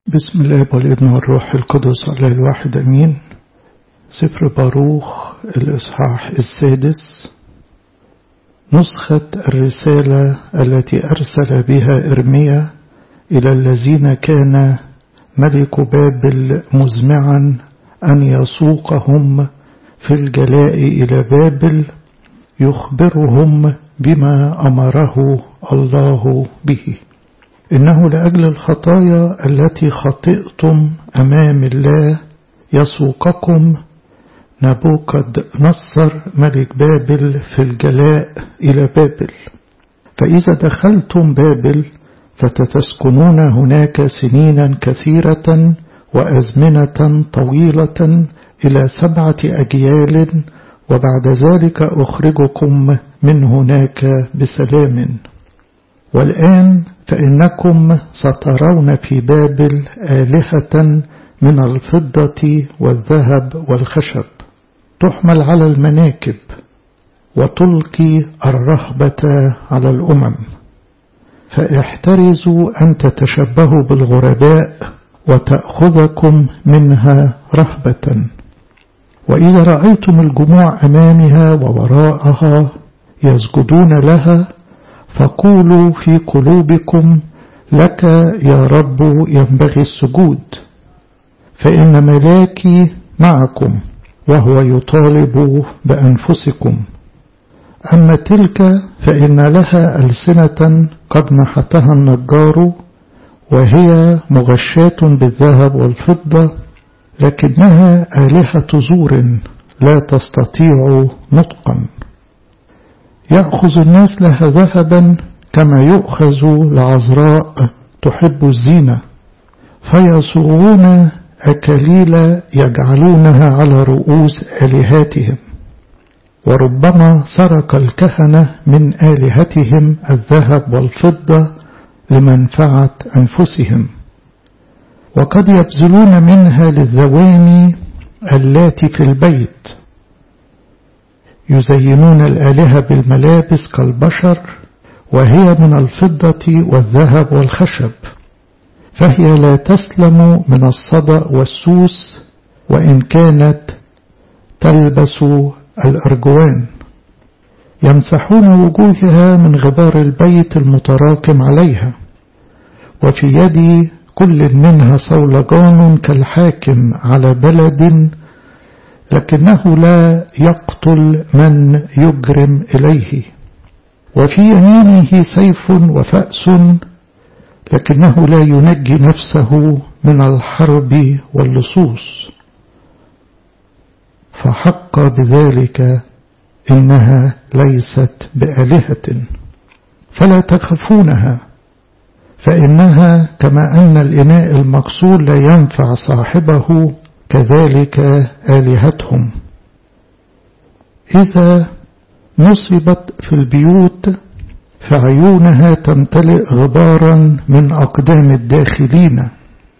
بسم الله والابن والروح القدس الله الواحد أمين سفر باروخ الإصحاح السادس نسخة الرسالة التي أرسل بها إرميا إلى الذين كان ملك بابل مزمعا أن يسوقهم في الجلاء إلى بابل يخبرهم بما أمره الله به إنه لأجل الخطايا التي خطئتم أمام الله يسوقكم نبوكد نصر ملك بابل في الجلاء إلى بابل فإذا دخلتم بابل فتتسكنون هناك سنينا كثيرة وأزمنة طويلة إلى سبعة أجيال وبعد ذلك أخرجكم من هناك بسلام والآن فإنكم سترون في بابل آلهة من الفضة والذهب والخشب تحمل على المناكب وتلقي الرهبة على الأمم فاحترزوا أن تتشبهوا بالغرباء وتأخذكم منها رهبة وإذا رأيتم الجموع أمامها ووراءها يسجدون لها فقولوا في قلوبكم لك يا رب ينبغي السجود فإن ملاكي معكم وهو يطالب بأنفسكم أما تلك فإن لها ألسنة قد نحتها النجار وهي مغشاة بالذهب والفضة لكنها آلهة زور لا تستطيع نطقا يأخذ الناس لها ذهبا كما يؤخذ لعذراء تحب الزينة فيصوغون أكاليل يجعلونها على رؤوس آلهاتهم وربما سرق الكهنة من آلهتهم الذهب والفضة لمنفعة أنفسهم وقد يبذلون منها للذواني اللاتي في البيت يزينون الآلهة بالملابس كالبشر وهي من الفضة والذهب والخشب فهي لا تسلم من الصدأ والسوس وإن كانت تلبس الأرجوان يمسحون وجوهها من غبار البيت المتراكم عليها وفي يد كل منها صولجان كالحاكم على بلد لكنه لا يقتل من يجرم إليه وفي يمينه سيف وفأس لكنه لا ينجي نفسه من الحرب واللصوص فحق بذلك إنها ليست بآلهة فلا تخافونها فإنها كما أن الإناء المكسور لا ينفع صاحبه كذلك آلهتهم إذا نصبت في البيوت فعيونها تمتلئ غبارا من أقدام الداخلين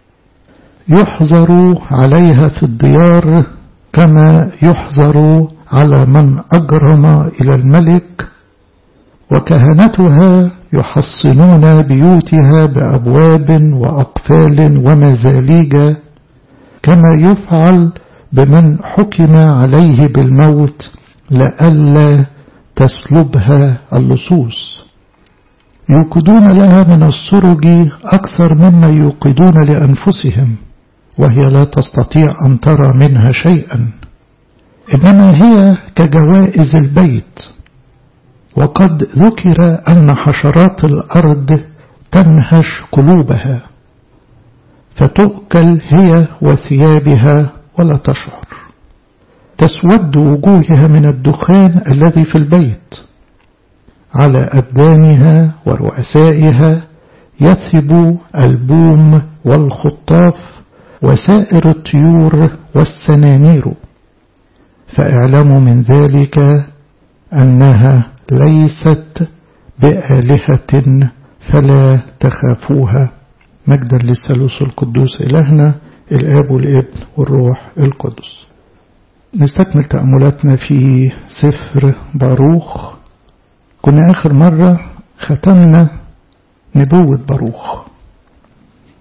يحظر عليها في الديار كما يحظر على من أجرم إلى الملك وكهنتها يحصنون بيوتها بأبواب وأقفال ومزاليج كما يفعل بمن حكم عليه بالموت لئلا تسلبها اللصوص يوقدون لها من السرج أكثر مما يوقدون لأنفسهم وهي لا تستطيع أن ترى منها شيئا إنما هي كجوائز البيت وقد ذكر أن حشرات الأرض تنهش قلوبها فتؤكل هي وثيابها ولا تشعر تسود وجوهها من الدخان الذي في البيت على أبدانها ورؤسائها يثب البوم والخطاف وسائر الطيور والسنانير فاعلموا من ذلك أنها ليست بآلهة فلا تخافوها مجدا للثالوث القدوس إلهنا الآب والابن والروح القدس نستكمل تأملاتنا في سفر باروخ كنا آخر مرة ختمنا نبوة باروخ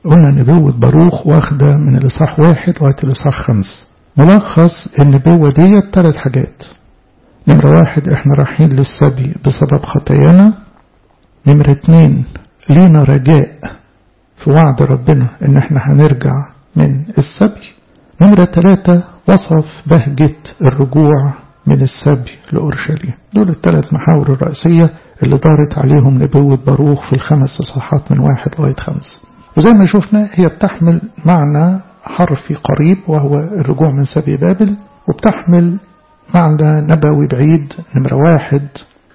قلنا نبوة باروخ واخدة من الإصحاح واحد لغاية الإصحاح خمس ملخص النبوة دي ثلاث حاجات نمرة واحد احنا رايحين للسبي بسبب خطايانا نمرة اتنين لينا رجاء في وعد ربنا ان احنا هنرجع من السبي نمرة ثلاثة وصف بهجة الرجوع من السبي لأورشليم دول الثلاث محاور الرئيسية اللي دارت عليهم نبوة باروخ في الخمس إصحاحات من واحد لغاية خمس وزي ما شفنا هي بتحمل معنى حرفي قريب وهو الرجوع من سبي بابل وبتحمل معنى نبوي بعيد نمرة واحد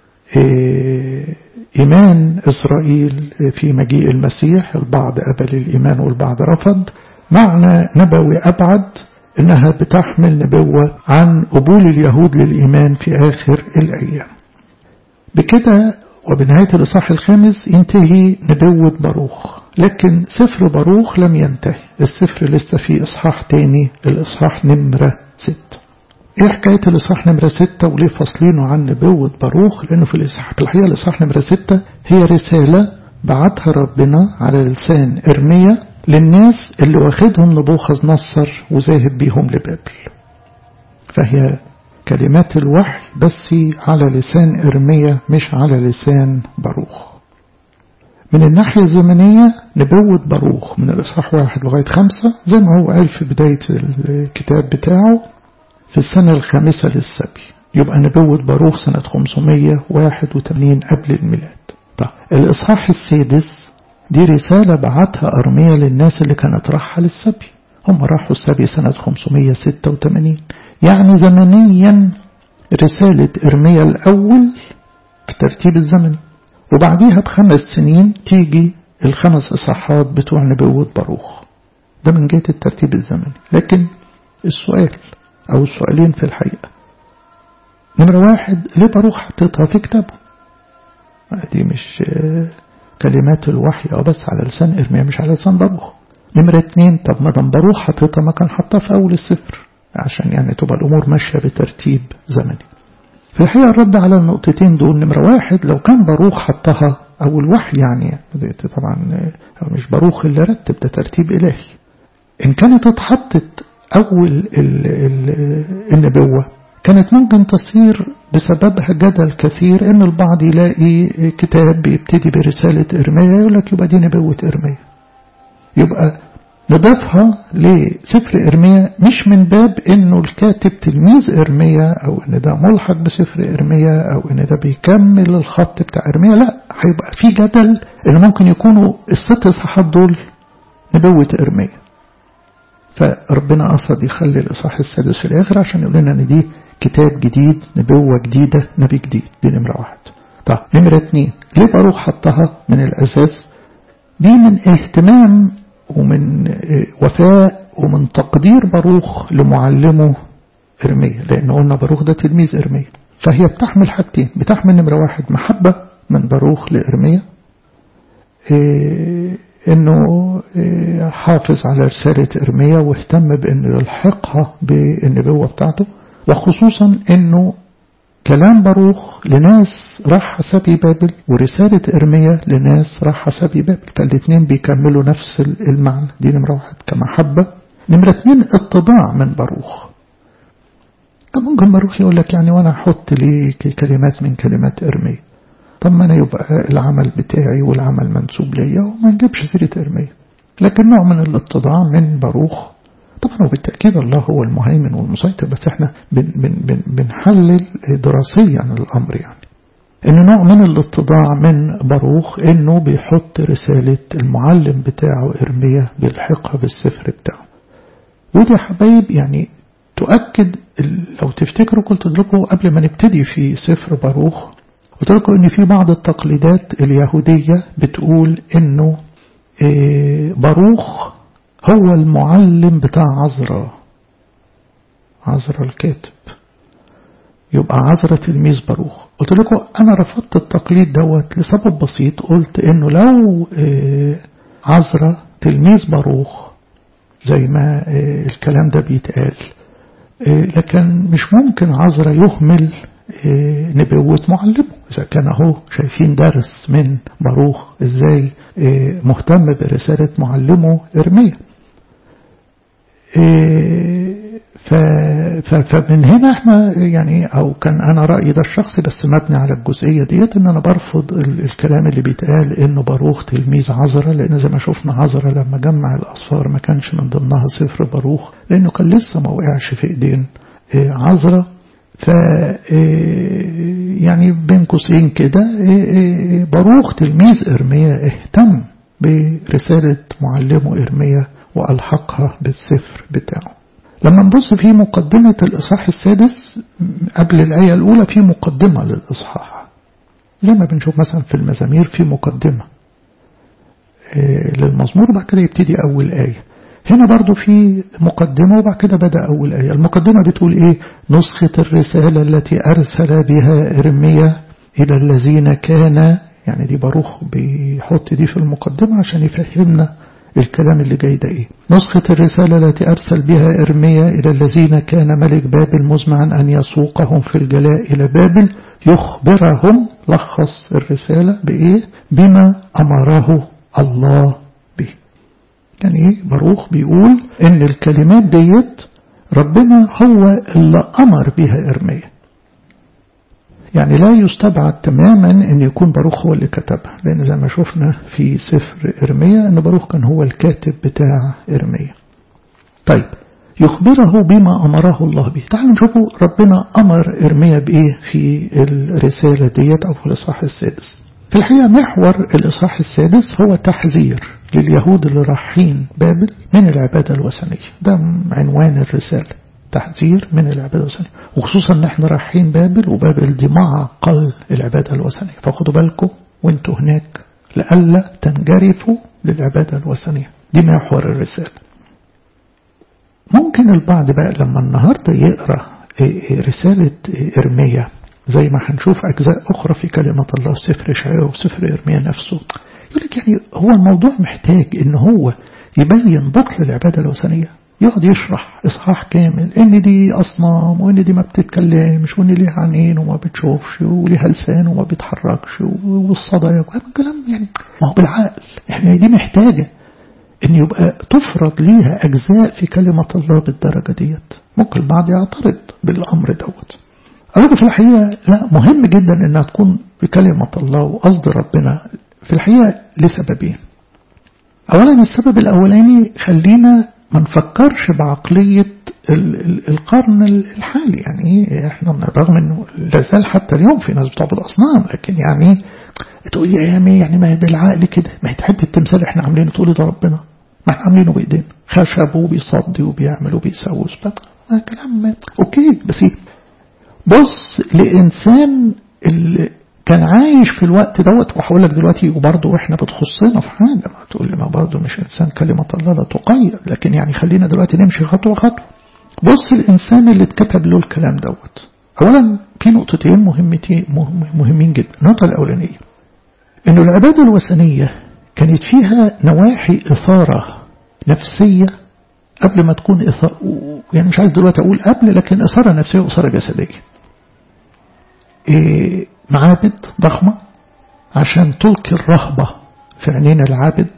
إيمان إسرائيل في مجيء المسيح البعض قبل الإيمان والبعض رفض معنى نبوي أبعد إنها بتحمل نبوة عن قبول اليهود للإيمان في آخر الأيام بكده وبنهاية الإصحاح الخامس ينتهي نبوة باروخ لكن سفر باروخ لم ينتهي السفر لسه فيه إصحاح تاني الإصحاح نمرة ستة ايه حكاية الإصحاح نمرة ستة وليه فاصلينه عن نبوة باروخ لأنه في الإصحاح في الحقيقة الإصحاح نمرة ستة هي رسالة بعتها ربنا على لسان إرميا للناس اللي واخدهم نبوخذ نصر وذاهب بيهم لبابل فهي كلمات الوحي بس على لسان إرميا مش على لسان باروخ من الناحية الزمنية نبوة باروخ من الإصحاح واحد لغاية خمسة زي ما هو قال في بداية الكتاب بتاعه في السنة الخامسة للسبي يبقى نبوة باروخ سنة 581 قبل الميلاد طيب الإصحاح السادس دي رسالة بعتها أرميا للناس اللي كانت راحة للسبي هم راحوا السبي سنة 586 يعني زمنيا رسالة إرميا الأول في الترتيب الزمني وبعديها بخمس سنين تيجي الخمس إصحاحات بتوع نبوة باروخ ده من جهة الترتيب الزمني لكن السؤال أو السؤالين في الحقيقة نمرة واحد ليه باروخ حطيتها في كتابه دي مش كلمات الوحي أو بس على لسان إرميا مش على لسان باروخ نمرة اتنين طب ما دام باروخ حطيتها ما كان حطها في أول السفر عشان يعني تبقى الأمور ماشية بترتيب زمني في الحقيقة الرد على النقطتين دول نمرة واحد لو كان باروخ حطها أو الوحي يعني طبعا مش باروخ اللي رتب ده ترتيب إلهي إن كانت اتحطت أول ال ال النبوة كانت ممكن تصير بسببها جدل كثير إن البعض يلاقي كتاب بيبتدي برسالة إرميا يقول لك يبقى دي نبوة إرميا يبقى نضيفها لسفر إرميا مش من باب إنه الكاتب تلميذ إرميا أو إن ده ملحق بسفر إرميا أو إن ده بيكمل الخط بتاع إرميا لا هيبقى في جدل إن ممكن يكونوا الست إصحاحات دول نبوة إرميا فربنا قصد يخلي الإصحاح السادس في الآخر عشان يقول لنا إن دي كتاب جديد نبوة جديدة نبي جديد دي نمرة واحد طيب نمرة اتنين ليه باروخ حطها من الأساس دي من اهتمام ومن وفاء ومن تقدير باروخ لمعلمه إرميا لأن قلنا باروخ ده تلميذ إرميا فهي بتحمل حاجتين بتحمل نمرة واحد محبة من باروخ لإرميا إيه انه حافظ على رسالة ارميا واهتم بانه يلحقها بالنبوة بتاعته وخصوصا انه كلام باروخ لناس راح سبي بابل ورسالة ارميا لناس راح سبي بابل فالاثنين بيكملوا نفس المعنى دي نمرة واحد كمحبة نمرة اثنين اتضاع من باروخ ممكن باروخ يقول لك يعني وانا احط لي كلمات من كلمات ارميا طب ما انا يبقى العمل بتاعي والعمل منسوب ليا وما نجيبش سيرة ارميا لكن نوع من الاتضاع من باروخ طبعا وبالتأكيد الله هو المهيمن والمسيطر بس احنا بن بن بن بنحلل دراسيا الأمر يعني ان نوع من الاتضاع من باروخ انه بيحط رسالة المعلم بتاعه ارميا بيلحقها بالسفر بتاعه ودي يا حبايب يعني تؤكد لو تفتكروا قلت لكم قبل ما نبتدي في سفر باروخ قلت لكم ان في بعض التقليدات اليهودية بتقول انه باروخ هو المعلم بتاع عزرا عزرا الكاتب يبقى عزرا تلميذ باروخ قلت لكم انا رفضت التقليد دوت لسبب بسيط قلت انه لو عزرا تلميذ باروخ زي ما الكلام ده بيتقال لكن مش ممكن عزرا يهمل نبوة معلمه إذا كان هو شايفين درس من باروخ إزاي مهتم برسالة معلمه إرميا فمن هنا احنا يعني او كان انا رأيي ده الشخصي بس مبني على الجزئية ديت ان انا برفض الكلام اللي بيتقال انه باروخ تلميذ عذرة لان زي ما شفنا عذرة لما جمع الاصفار ما كانش من ضمنها سفر باروخ لانه كان لسه ما وقعش في ايدين عذرة ف يعني بين قوسين كده باروخ تلميذ ارميا اهتم برسالة معلمه ارميا والحقها بالسفر بتاعه لما نبص في مقدمة الإصحاح السادس قبل الآية الأولى في مقدمة للإصحاح زي ما بنشوف مثلا في المزامير في مقدمة للمزمور وبعد كده يبتدي أول آية هنا برضو في مقدمة وبعد كده بدأ أول آية المقدمة بتقول إيه نسخة الرسالة التي أرسل بها إرميا إلى الذين كان يعني دي باروخ بيحط دي في المقدمة عشان يفهمنا الكلام اللي جاي ده ايه نسخة الرسالة التي أرسل بها إرميا إلى الذين كان ملك بابل مزمعا أن يسوقهم في الجلاء إلى بابل يخبرهم لخص الرسالة بإيه بما أمره الله به يعني إيه باروخ بيقول إن الكلمات ديت ربنا هو اللي أمر بها إرميا يعني لا يستبعد تماما أن يكون باروخ هو اللي كتبها لأن زي ما شفنا في سفر إرميا أن باروخ كان هو الكاتب بتاع إرميا طيب يخبره بما أمره الله به تعالوا نشوفوا ربنا أمر إرميا بإيه في الرسالة ديت أو في الإصحاح السادس في الحقيقة محور الإصحاح السادس هو تحذير لليهود اللي رايحين بابل من العبادة الوثنية ده عنوان الرسالة تحذير من العبادة الوثنية وخصوصا ان احنا رايحين بابل وبابل دي معقل العبادة الوثنية فخدوا بالكم وانتوا هناك لئلا تنجرفوا للعبادة الوثنية دي محور الرسالة ممكن البعض بقى لما النهاردة يقرأ رسالة إرميا زي ما هنشوف أجزاء أخرى في كلمة الله في سفر إشعياء وفي سفر إرميا نفسه يقول لك يعني هو الموضوع محتاج إن هو يبين بطل العبادة الوثنية يقعد يشرح إصحاح كامل إن دي أصنام وإن دي ما بتتكلمش وإن ليها عينين وما بتشوفش وليها لسان وما بيتحركش والصدى وهذا الكلام يعني ما هو بالعقل يعني دي محتاجة إن يبقى تفرض ليها أجزاء في كلمة الله بالدرجة ديت ممكن البعض يعترض بالأمر دوت أقول في الحقيقة لا مهم جدا إنها تكون بكلمة الله وقصد ربنا في الحقيقة لسببين أولا السبب الأولاني خلينا ما نفكرش بعقلية القرن الحالي يعني احنا رغم انه لازال حتى اليوم في ناس بتعبد اصنام لكن يعني تقول يا ايامي يعني ما هي بالعقل كده ما هي تحب التمثال احنا عاملينه تقولي ده ربنا ما احنا عاملينه بايدينا خشب وبيصدي وبيعمل وبيسوي كلام اوكي بس بص لانسان اللي كان عايش في الوقت دوت وهقول لك دلوقتي وبرضه احنا بتخصنا في حاجه ما تقول لي ما برضه مش انسان كلمه الله لا تقيد لكن يعني خلينا دلوقتي نمشي خطوه خطوه بص الانسان اللي اتكتب له الكلام دوت اولا في نقطتين مهمتين مهمين جدا النقطه الاولانيه انه العباده الوثنيه كانت فيها نواحي اثاره نفسيه قبل ما تكون إثارة يعني مش عايز دلوقتي اقول قبل لكن اثاره نفسيه واثاره جسديه إيه معابد ضخمة عشان تلقي الرهبة في عينين العابد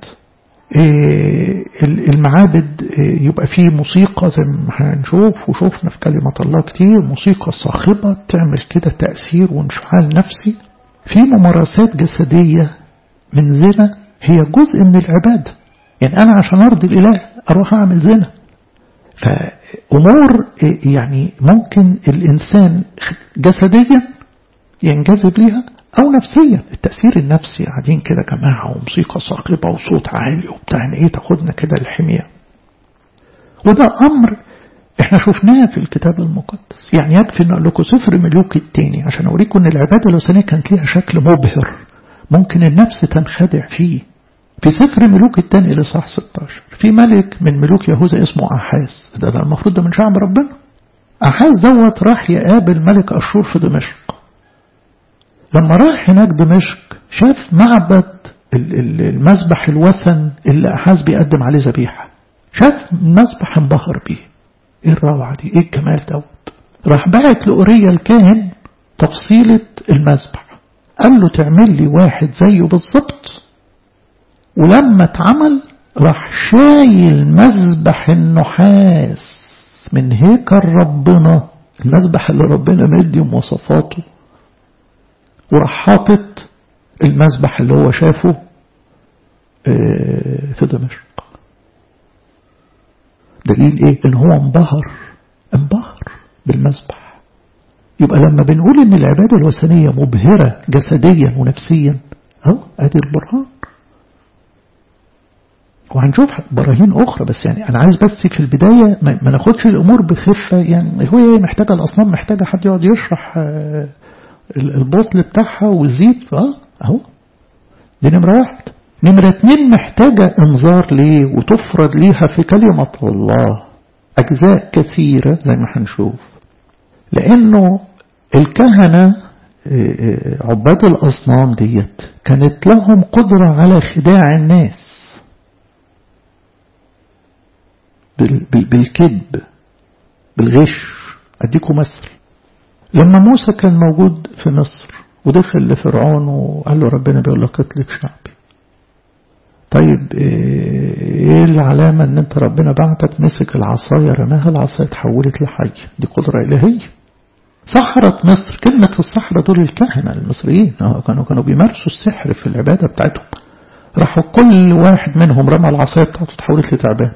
المعابد يبقى فيه موسيقى زي ما هنشوف وشوفنا في كلمة الله كتير موسيقى صاخبة تعمل كده تأثير وانفعال نفسي في ممارسات جسدية من زنا هي جزء من العبادة يعني أنا عشان أرضي الإله أروح أعمل زنا فأمور يعني ممكن الإنسان جسديا ينجذب ليها أو نفسيا التأثير النفسي قاعدين كده جماعة وموسيقى صاخبة وصوت عالي وبتاع إيه تاخدنا كده الحمية وده أمر احنا شفناه في الكتاب المقدس يعني يكفي ان اقول لكم سفر ملوك التاني عشان اوريكم ان العبادة الوثنية كانت ليها شكل مبهر ممكن النفس تنخدع فيه في سفر ملوك التاني لصح 16 في ملك من ملوك يهوذا اسمه أحاس ده, ده المفروض ده من شعب ربنا أحاس دوت راح يقابل ملك أشور في دمشق لما راح هناك دمشق شاف معبد المذبح الوثن اللي أحاز بيقدم عليه ذبيحة شاف المذبح انبهر بيه ايه الروعة دي ايه الجمال دوت راح بعت لأوريا الكاهن تفصيلة المذبح قال له تعمل لي واحد زيه بالظبط ولما اتعمل راح شايل مذبح النحاس من هيكل ربنا المذبح اللي ربنا مدي مواصفاته وراح حاطط المذبح اللي هو شافه في دمشق دليل ايه ان هو انبهر انبهر بالمذبح يبقى لما بنقول ان العبادة الوثنية مبهرة جسديا ونفسيا اهو ادي البرهان وهنشوف براهين اخرى بس يعني انا عايز بس في البداية ما ناخدش الامور بخفة يعني هو محتاجة الاصنام محتاجة حد يقعد يشرح البطل بتاعها والزيت اه اهو دي نمرة واحد نمرة اتنين محتاجة انذار ليه وتفرض ليها في كلمة الله اجزاء كثيرة زي ما هنشوف لانه الكهنة عباد الاصنام ديت كانت لهم قدرة على خداع الناس بالكذب بالغش اديكم مثل لما موسى كان موجود في مصر ودخل لفرعون وقال له ربنا بيقول لك اطلق شعبي طيب ايه العلامة ان انت ربنا بعتك مسك العصاية رماها العصاية اتحولت لحي دي قدرة الهية سحرة مصر كلمة السحرة دول الكهنة المصريين كانوا كانوا بيمارسوا السحر في العبادة بتاعتهم راحوا كل واحد منهم رمى العصاية بتاعته اتحولت لتعبان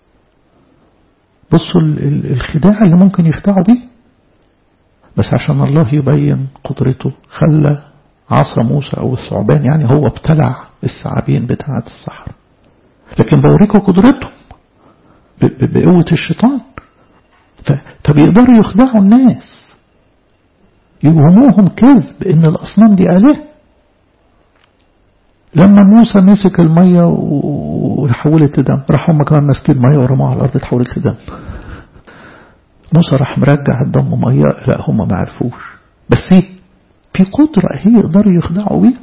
بصوا الخداع اللي ممكن يخدعوا بيه بس عشان الله يبين قدرته خلى عصا موسى أو الثعبان يعني هو ابتلع الثعابين بتاعة الصحراء لكن بوريكم قدرتهم بقوة الشيطان فبيقدروا يخدعوا الناس يوهموهم كذب ان الأصنام دي آلهة لما موسى مسك المية وحولت لدم راح هم كمان ماسكين مية ورموها على الأرض اتحولت لدم موسى راح مرجع الدم مية لا هم ما عرفوش بس ايه في قدرة هي يقدروا يخدعوا بيها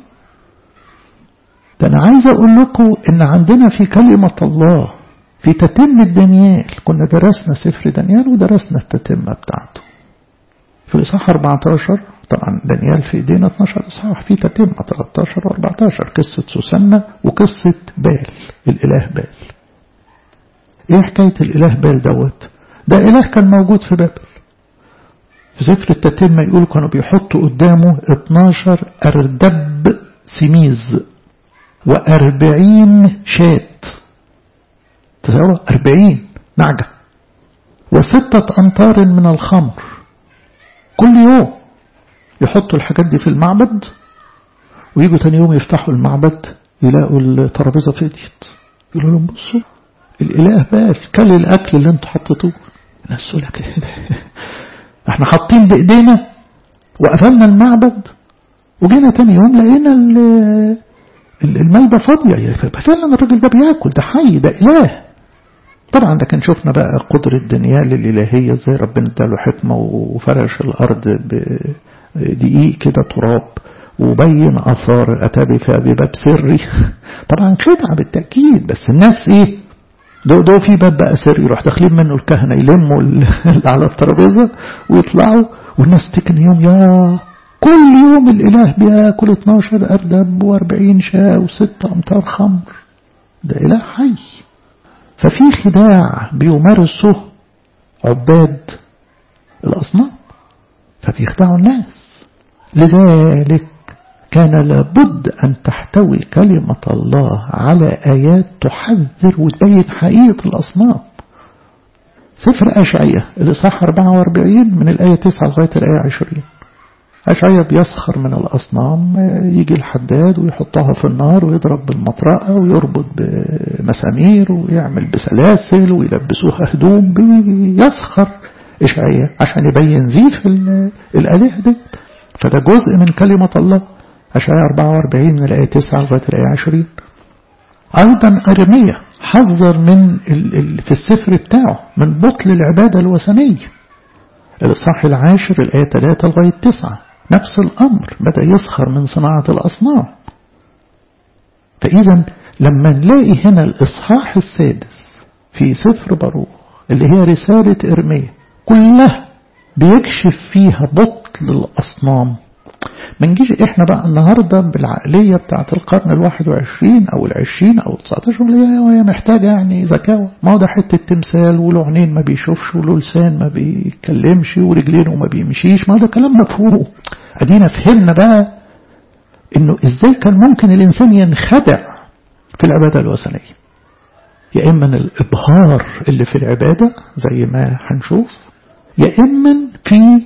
ده أنا عايز أقول لكم إن عندنا في كلمة الله في تتمة دانيال كنا درسنا سفر دانيال ودرسنا التتمة بتاعته في الإصحاح 14 طبعا دانيال في ايدينا 12 إصحاح في تتمة 13 و14 قصة سوسنة وقصة بال الإله بال إيه حكاية الإله بال دوت ده إله كان موجود في بابل في سفر التتمة يقول كانوا بيحطوا قدامه 12 أردب سميز وأربعين شات تصوروا أربعين نعجة وستة أمتار من الخمر كل يوم يحطوا الحاجات دي في المعبد ويجوا تاني يوم يفتحوا المعبد يلاقوا الترابيزة فضيت يقولوا لهم بصوا الإله بقى كل الأكل اللي انتوا حطيتوه الناس لك احنا حاطين بإيدينا وقفلنا المعبد وجينا تاني يوم لقينا الملبة فاضية فعلا الراجل ده بياكل ده حي ده إله طبعا ده كان شفنا بقى قدرة دانيال الإلهية ازاي ربنا اداله حكمة وفرش الأرض بدقيق كده تراب وبين أثار أتى بك بباب سري طبعا خدعة بالتأكيد بس الناس إيه دو دو في باب بقى سري يروح داخلين منه الكهنة يلموا اللي على الترابيزة ويطلعوا والناس تكن يوم يا كل يوم الإله بياكل 12 أردب و40 شاة وستة أمتار خمر ده إله حي ففي خداع بيمارسه عباد الأصنام فبيخدعوا الناس لذلك كان لابد أن تحتوي كلمة الله على آيات تحذر وتبين حقيقة الأصنام سفر أشعية الإصحاح 44 من الآية 9 لغاية الآية 20 أشعية بيسخر من الأصنام يجي الحداد ويحطها في النار ويضرب بالمطرقة ويربط بمسامير ويعمل بسلاسل ويلبسوها هدوم بيسخر إشعية عشان يبين زيف الآلهة دي فده جزء من كلمة الله أشعية 44 من الآية 9 لغاية الآية 20 أيضا أرمية حذر من في السفر بتاعه من بطل العبادة الوثنية الإصحاح العاشر الآية 3 لغاية 9 نفس الأمر بدأ يسخر من صناعة الأصنام فإذا لما نلاقي هنا الإصحاح السادس في سفر باروخ اللي هي رسالة إرمية كلها بيكشف فيها بطل الأصنام ما نجيش احنا بقى النهاردة بالعقلية بتاعت القرن الواحد وعشرين او العشرين او التسعتاشر هي محتاجة يعني ذكاوة ما هو ده حتة تمثال وله عينين ما بيشوفش وله لسان ما بيتكلمش ورجلين وما بيمشيش ما هو ده كلام مفهوم ادينا فهمنا بقى انه ازاي كان ممكن الانسان ينخدع في العبادة الوثنية يا اما الابهار اللي في العبادة زي ما هنشوف يا اما في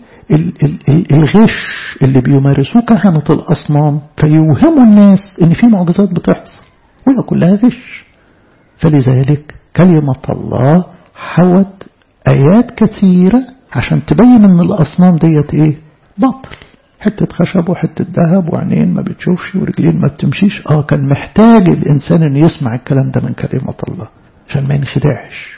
الغش اللي بيمارسوه كهنة الأصنام فيوهموا الناس إن في معجزات بتحصل وهي كلها غش فلذلك كلمة الله حوت آيات كثيرة عشان تبين إن الأصنام ديت إيه باطل حتة خشب وحتة ذهب وعينين ما بتشوفش ورجلين ما بتمشيش اه كان محتاج الإنسان إن يسمع الكلام ده من كلمة الله عشان ما ينخدعش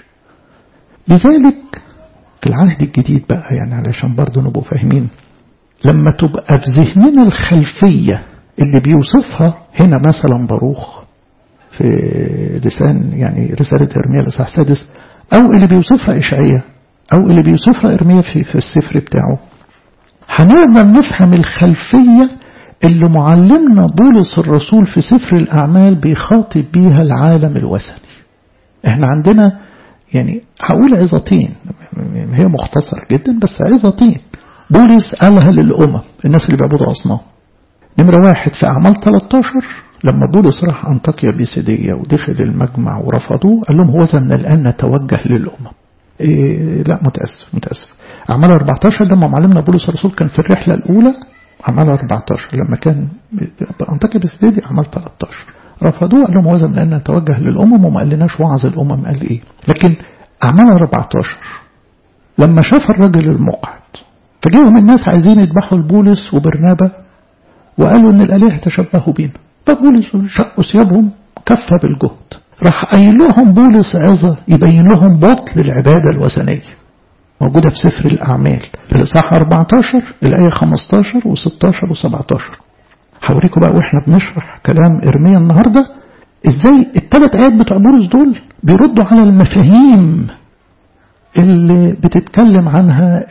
لذلك في العهد الجديد بقى يعني علشان برضه نبقوا فاهمين لما تبقى في ذهننا الخلفية اللي بيوصفها هنا مثلا باروخ في لسان يعني رسالة إرميا الإصحاح السادس أو اللي بيوصفها إشعية أو اللي بيوصفها إرميا في, في السفر بتاعه هنقدر نفهم الخلفية اللي معلمنا بولس الرسول في سفر الأعمال بيخاطب بيها العالم الوثني احنا عندنا يعني هقول عظتين هي مختصر جدا بس عظتين بولس قالها للأمم الناس اللي بيعبدوا أصنام نمرة واحد في أعمال 13 لما بولس راح أنطاكيا بيسيدية ودخل المجمع ورفضوه قال لهم هو من الآن نتوجه للأمم إيه لا متأسف متأسف أعمال 14 لما معلمنا بولس الرسول كان في الرحلة الأولى أعمال 14 لما كان أنطاكيا بيسيدية أعمال 13 رفضوه قال لهم وزن لأن نتوجه للأمم وما قالناش وعظ الأمم قال إيه لكن أعمال 14 لما شاف الرجل المقعد فجاهم الناس عايزين يذبحوا البولس وبرنابا وقالوا ان الالهه تشبهوا بينا فبولس شقوا ثيابهم كفى بالجهد راح قايل لهم بولس عظه يبين لهم بطل العباده الوثنيه موجوده في سفر الاعمال الاصحاح 14 الايه 15 و16 و17 هوريكم بقى واحنا بنشرح كلام ارميا النهارده ازاي الثلاث ايات بتوع بولس دول بيردوا على المفاهيم اللي بتتكلم عنها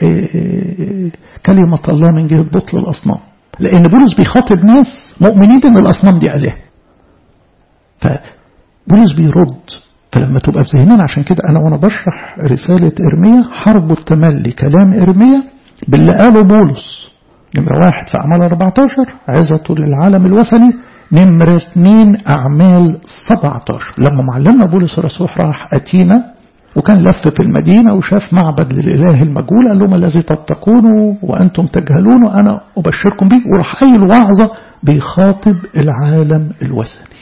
كلمة الله من جهة بطل الأصنام لأن بولس بيخاطب ناس مؤمنين إن الأصنام دي آلهة فبولس بيرد فلما تبقى في ذهننا عشان كده أنا وأنا بشرح رسالة إرميا حرب التملي كلام إرميا باللي قاله بولس نمرة واحد في أعمال 14 عزته للعالم الوثني نمرة اثنين أعمال 17 لما معلمنا بولس الرسول راح أتينا وكان لف في المدينة وشاف معبد للإله المجهول قال لهم الذي تتقونه وأنتم تجهلون وأنا أبشركم به وراح قايل وعظة بيخاطب العالم الوثني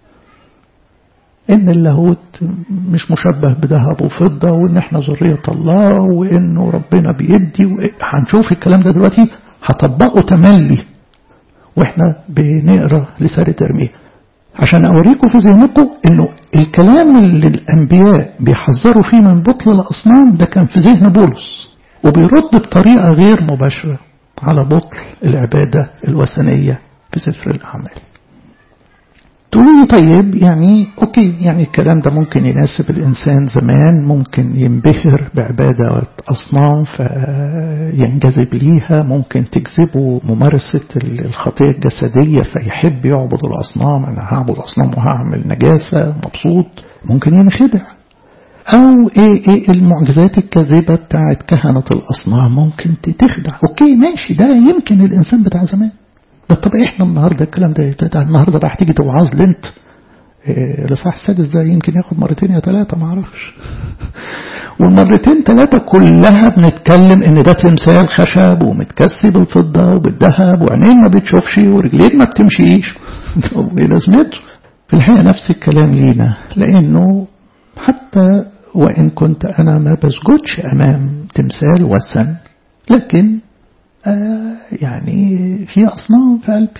إن اللاهوت مش مشبه بذهب وفضة وإن إحنا ذرية الله وإنه ربنا بيدي هنشوف الكلام ده دلوقتي هطبقه تملي وإحنا بنقرأ لسارة إرميا عشان أوريكم في ذهنكم إنه الكلام اللي الأنبياء بيحذروا فيه من بطل الأصنام ده كان في ذهن بولس وبيرد بطريقة غير مباشرة على بطل العبادة الوثنية في سفر الأعمال تقولي طيب يعني أوكي يعني الكلام ده ممكن يناسب الإنسان زمان ممكن ينبهر بعبادة أصنام فينجذب ليها ممكن تجذبه ممارسة الخطية الجسدية فيحب يعبد الأصنام أنا هعبد أصنام وهعمل نجاسة مبسوط ممكن ينخدع أو إيه, إيه المعجزات الكاذبة بتاعت كهنة الأصنام ممكن تخدع أوكي ماشي ده يمكن الإنسان بتاع زمان ده طب احنا النهارده الكلام ده, ده النهارده بقى هتيجي توعظ لي انت إيه الاصحاح السادس ده يمكن ياخد مرتين يا ثلاثه ما اعرفش والمرتين ثلاثه كلها بنتكلم ان ده تمثال خشب ومتكسي بالفضه وبالذهب وعينين ما بتشوفش ورجلين ما بتمشيش طب ايه لازمته؟ في الحقيقه نفس الكلام لينا لانه حتى وان كنت انا ما بسجدش امام تمثال وثن لكن آه يعني في أصنام في قلبي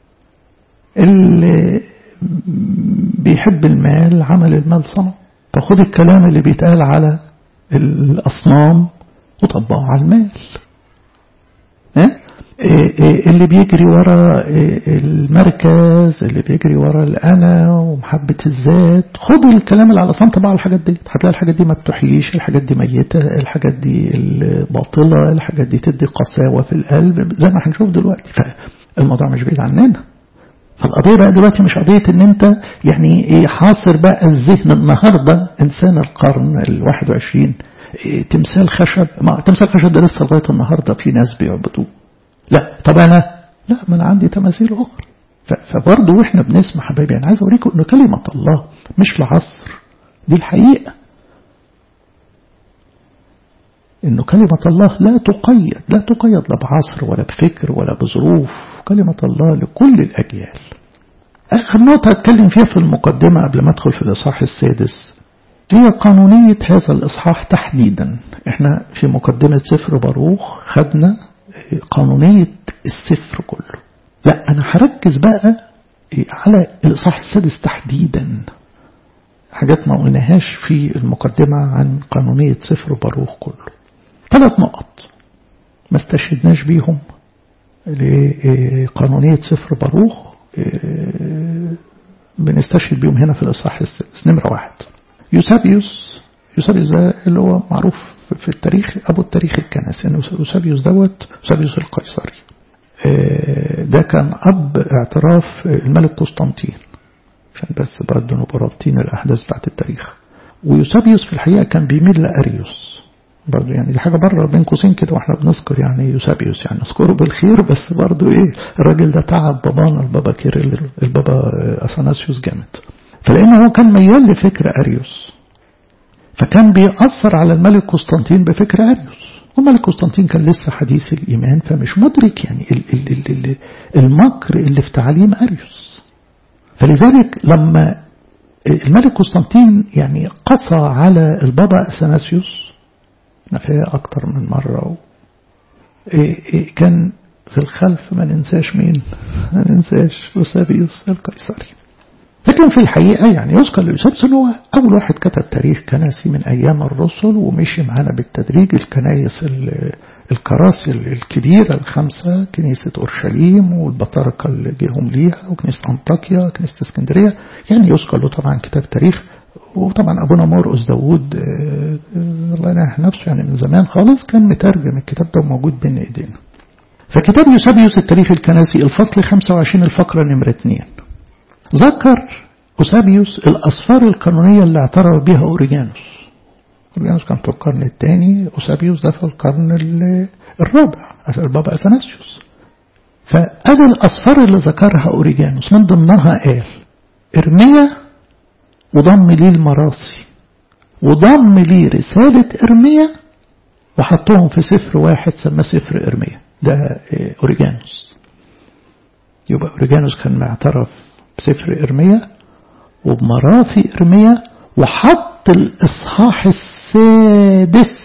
اللي بيحب المال عمل المال صنع فخد الكلام اللي بيتقال على الأصنام وطبقه على المال اه؟ اللي بيجري ورا المركز اللي بيجري ورا الأنا ومحبة الذات خدوا الكلام اللي على صم طبعا الحاجات دي هتلاقي الحاجات دي ما بتحييش الحاجات دي ميتة الحاجات دي باطلة الحاجات دي تدي قساوة في القلب زي ما هنشوف دلوقتي فالموضوع مش بعيد عننا فالقضية بقى دلوقتي مش قضية ان انت يعني ايه حاصر بقى الذهن النهاردة انسان القرن الواحد وعشرين إيه تمثال خشب ما تمثال خشب ده لسه لغاية النهاردة في ناس بيعبدوه لا طب انا لا ما انا عندي تماثيل اخرى فبرضه واحنا بنسمع حبايبي انا عايز اوريكم ان كلمة الله مش العصر دي الحقيقة انه كلمة الله لا تقيد لا تقيد لا بعصر ولا بفكر ولا بظروف كلمة الله لكل الأجيال آخر نقطة أتكلم فيها في المقدمة قبل ما أدخل في الإصحاح السادس هي قانونية هذا الإصحاح تحديدا احنا في مقدمة سفر باروخ خدنا قانونية السفر كله لا أنا هركز بقى على الإصحاح السادس تحديدا حاجات ما قلناهاش في المقدمة عن قانونية سفر باروخ كله ثلاث نقط ما استشهدناش بيهم لقانونية سفر باروخ بنستشهد بيهم هنا في الإصحاح السادس نمرة واحد يوسابيوس يوسابيوس ده اللي هو معروف في التاريخ أبو التاريخ الكنسي يعني يوسابيوس دوت يوسابيوس القيصري ده كان أب اعتراف الملك قسطنطين عشان بس برضه نبقى رابطين الأحداث بتاعت التاريخ ويوسابيوس في الحقيقة كان بيميل لأريوس برضه يعني دي حاجة بره بين قوسين كده واحنا بنذكر يعني يوسابيوس يعني نذكره بالخير بس برضه ايه الراجل ده تعب بابانا البابا كيريل البابا اثناسيوس جامد فلانه هو كان ميال لفكر اريوس فكان بيأثر على الملك قسطنطين بفكر اريوس والملك قسطنطين كان لسه حديث الايمان فمش مدرك يعني ال ال ال ال المكر اللي في تعاليم اريوس فلذلك لما الملك قسطنطين يعني قصى على البابا اثناسيوس نفاه أكتر من مرة و... إيه إيه كان في الخلف ما ننساش مين ما ننساش يوسابيوس القيصري لكن في الحقيقة يعني يذكر ليوسابيوس أنه هو أول واحد كتب تاريخ كنسي من أيام الرسل ومشي معانا بالتدريج الكنايس الكراسي الكبيرة الخمسة كنيسة أورشليم والبطاركة اللي جيهم ليها وكنيسة أنطاكيا كنيسة اسكندرية يعني يذكر له طبعا كتاب تاريخ وطبعا أبونا مرقس داوود الله ينح نفسه يعني من زمان خالص كان مترجم الكتاب ده وموجود بين إيدينا فكتاب يوسابيوس التاريخ الكنسي الفصل 25 الفقرة نمرة 2 ذكر يوسابيوس الأسفار القانونية اللي اعترف بها أوريجانوس أوريجانوس كان في القرن الثاني يوسابيوس ده في القرن الرابع البابا أثناسيوس فأدى الأسفار اللي ذكرها أوريجانوس من ضمنها قال إرميا وضم ليه المراصي وضم ليه رسالة إرميا وحطهم في سفر واحد سماه سفر إرميا ده أوريجانوس يبقى أوريجانوس كان معترف بسفر إرميا وبمراثي إرميا وحط الإصحاح السادس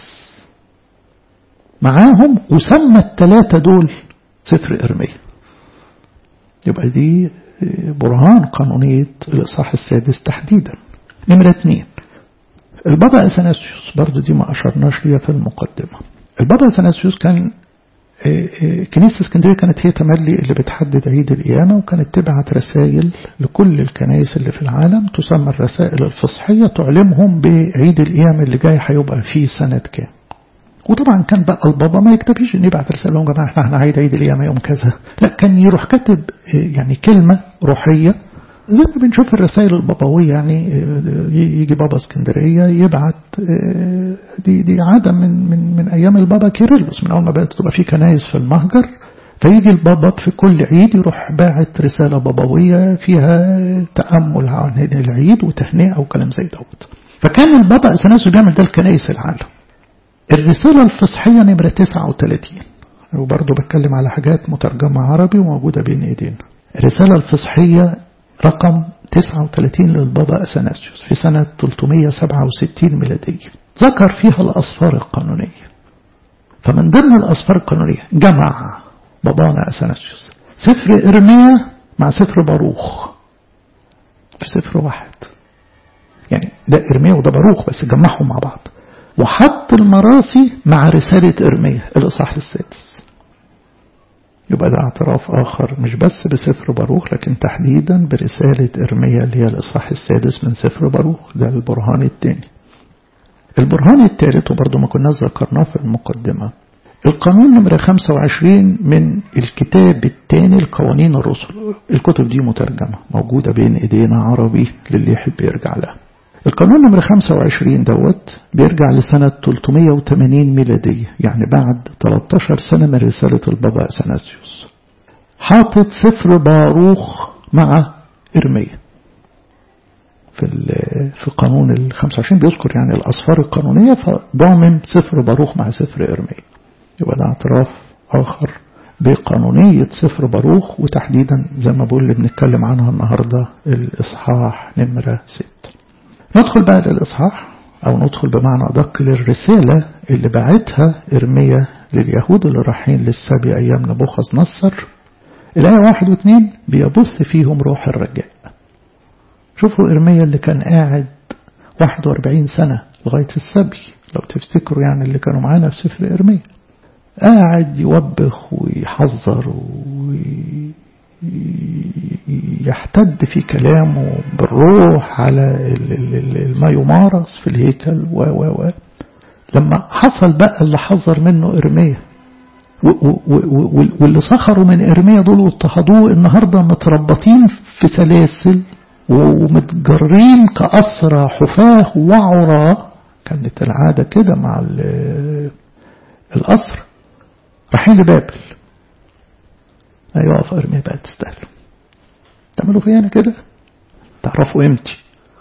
معاهم وسمى الثلاثة دول سفر إرميا يبقى دي برهان قانونية الإصحاح السادس تحديدا نمرة اثنين البابا أثناسيوس برضو دي ما أشرناش ليها في المقدمة البابا أثناسيوس كان كنيسة اسكندرية كانت هي تملي اللي بتحدد عيد القيامة وكانت تبعت رسائل لكل الكنائس اللي في العالم تسمى الرسائل الفصحية تعلمهم بعيد القيامة اللي جاي هيبقى فيه سنة كام وطبعا كان بقى البابا ما يكتبش ان يبعت رسالة لهم جماعة احنا هنعيد عيد القيامة يوم كذا لا كان يروح كاتب يعني كلمة روحية زي ما بنشوف الرسائل البابوية يعني يجي بابا اسكندرية يبعت دي دي عادة من من من أيام البابا كيرلس من أول ما بدأت تبقى في كنايس في المهجر فيجي البابا في كل عيد يروح باعت رسالة بابوية فيها تأمل عن العيد وتهنئة وكلام زي دوت فكان البابا أثناسيوس بيعمل ده لكنايس العالم الرسالة الفصحية نمرة 39 وبرضه بتكلم على حاجات مترجمة عربي وموجودة بين ايدينا الرسالة الفصحية رقم 39 للبابا أثناسيوس في سنة 367 ميلادية ذكر فيها الأصفار القانونية فمن ضمن الأصفار القانونية جمع بابانا أثناسيوس سفر إرميا مع سفر باروخ في سفر واحد يعني ده إرميا وده باروخ بس جمعهم مع بعض وحط المراسي مع رسالة إرميا الإصحاح السادس يبقى ده اعتراف آخر مش بس بسفر باروخ لكن تحديدا برسالة إرميا اللي هي الإصحاح السادس من سفر باروخ ده البرهان الثاني البرهان الثالث وبرضه ما كنا ذكرناه في المقدمة القانون نمرة 25 من الكتاب الثاني القوانين الرسل الكتب دي مترجمة موجودة بين ايدينا عربي للي يحب يرجع لها القانون نمرة 25 دوت بيرجع لسنة 380 ميلادية يعني بعد 13 سنة من رسالة البابا أثناسيوس حاطط سفر باروخ مع إرميا في في قانون ال 25 بيذكر يعني الأسفار القانونية فضامن سفر باروخ مع سفر إرميا يبقى ده اعتراف آخر بقانونية سفر باروخ وتحديدا زي ما بقول اللي بنتكلم عنها النهاردة الإصحاح نمرة 6 ندخل بقى للإصحاح أو ندخل بمعنى أدق للرسالة اللي بعتها إرميا لليهود اللي رايحين للسبي أيام نبوخذ نصر الآية واحد واثنين بيبث فيهم روح الرجاء شوفوا إرميا اللي كان قاعد 41 سنة لغاية السبي لو تفتكروا يعني اللي كانوا معانا في سفر إرميا قاعد يوبخ ويحذر ويحتد في كلامه بالروح على ما يمارس في الهيكل و و و لما حصل بقى اللي حذر منه إرميا واللي سخروا من إرميا دول واضطهدوه النهاردة متربطين في سلاسل ومتجرين كأسرى حفاه وعرى كانت العادة كده مع الأسر رايحين لبابل أيوة إرميا بقى تستاهلوا تعملوا فيا أنا كده تعرفوا قيمتي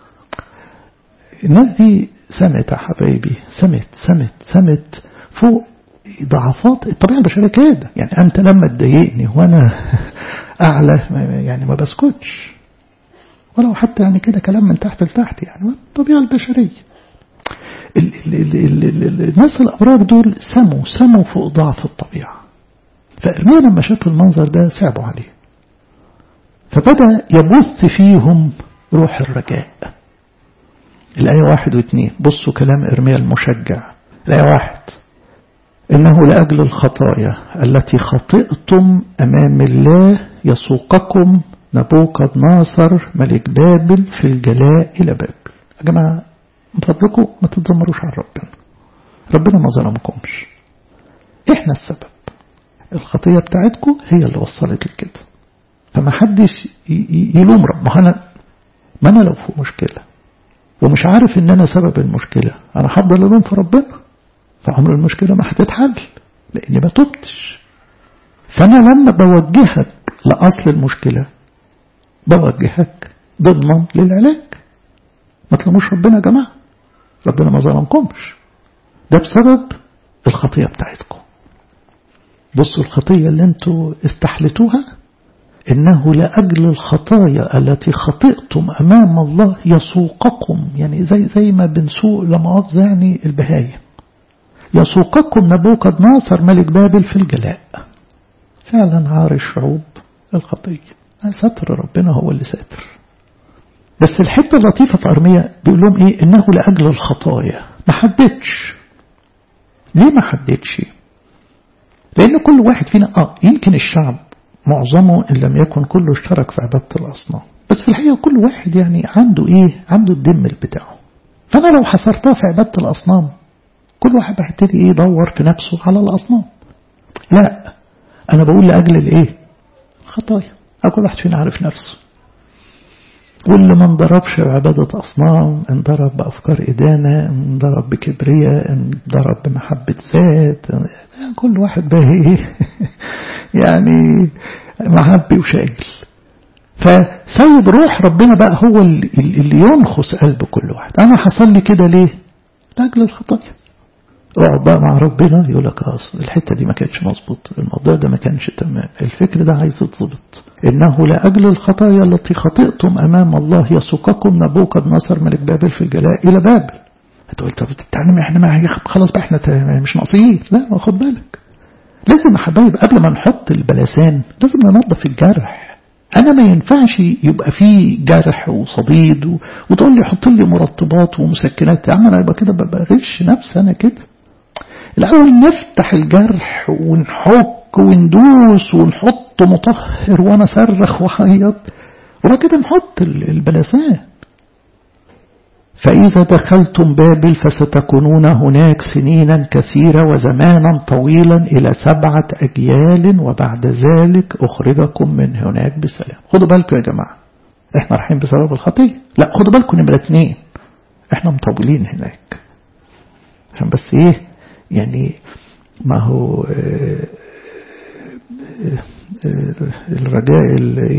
الناس دي سمت يا حبايبي سمت سمت سمت فوق ضعفات الطبيعة البشرية كده يعني أنت لما تضايقني وأنا أعلى يعني ما بسكتش ولو حتى يعني كده كلام من تحت لتحت يعني الطبيعة البشرية ال ال ال ال ال الناس الأبرار دول سموا سموا فوق ضعف الطبيعة فإرميا لما شاف المنظر ده صعبوا عليه فبدأ يبث فيهم روح الرجاء الآية واحد واثنين بصوا كلام إرميا المشجع الآية واحد إنه لأجل الخطايا التي خطئتم أمام الله يسوقكم نبوكد ناصر ملك بابل في الجلاء إلى بابل يا جماعة من فضلكم ما تتذمروش على ربنا ربنا ما ظلمكمش احنا السبب الخطية بتاعتكم هي اللي وصلت لكده فما حدش يلوم رب ما انا ما انا لو في مشكلة ومش عارف ان انا سبب المشكلة انا هفضل الوم في ربنا فعمر المشكلة ما هتتحل لاني ما تبتش فانا لما بوجهك لاصل المشكلة بوجهك ضمنا للعلاج ما تلوموش ربنا يا جماعة ربنا ما ظلمكمش ده بسبب الخطية بتاعتكم بصوا الخطية اللي انتوا استحلتوها إنه لأجل الخطايا التي خطئتم أمام الله يسوقكم يعني زي زي ما بنسوق لمؤاخذة يعني البهايم يسوقكم نبوكد ناصر ملك بابل في الجلاء فعلا عار الشعوب الخطية ستر ربنا هو اللي ساتر بس الحتة اللطيفة في أرمية بيقول لهم إيه إنه لأجل الخطايا ما حددش ليه ما حددش لأن كل واحد فينا آه يمكن الشعب معظمه إن لم يكن كله اشترك في عبادة الأصنام بس في الحقيقة كل واحد يعني عنده إيه عنده الدم بتاعه فأنا لو حصرتها في عبادة الأصنام كل واحد هيبتدي إيه يدور في نفسه على الأصنام لا أنا بقول لأجل الإيه الخطايا كل واحد فينا عارف نفسه واللي ما انضربش بعبادة أصنام انضرب بأفكار إدانة انضرب بكبرياء انضرب بمحبة ذات كل واحد بقى ايه يعني محبي وشاغل فسيد روح ربنا بقى هو اللي ينخس قلب كل واحد أنا حصل لي كده ليه لأجل الخطايا اقعد بقى مع ربنا يقول لك اصل الحته دي ما كانتش مظبوط الموضوع ده ما كانش تمام الفكر ده عايز يتظبط انه لاجل الخطايا التي خطئتم امام الله يسوقكم نبوكد نصر ملك بابل في الجلاء الى بابل هتقول طب يعني احنا ما خلاص بقى احنا مش ناقصين لا خد بالك لازم يا حبايب قبل ما نحط البلسان لازم ننظف الجرح انا ما ينفعش يبقى فيه جرح وصديد و... وتقول لي حط لي مرطبات ومسكنات يا عم انا يبقى كده بغش نفسي انا كده الأول نفتح الجرح ونحك وندوس ونحط مطهر وانا صرخ وعيط وبعد كده نحط البلسان فإذا دخلتم بابل فستكونون هناك سنينا كثيرة وزمانا طويلا إلى سبعة أجيال وبعد ذلك أخرجكم من هناك بسلام خدوا بالكم يا جماعة احنا رايحين بسبب الخطية لا خدوا بالكم نمرة اتنين احنا مطولين هناك عشان بس ايه يعني ما هو اه اه الرجاء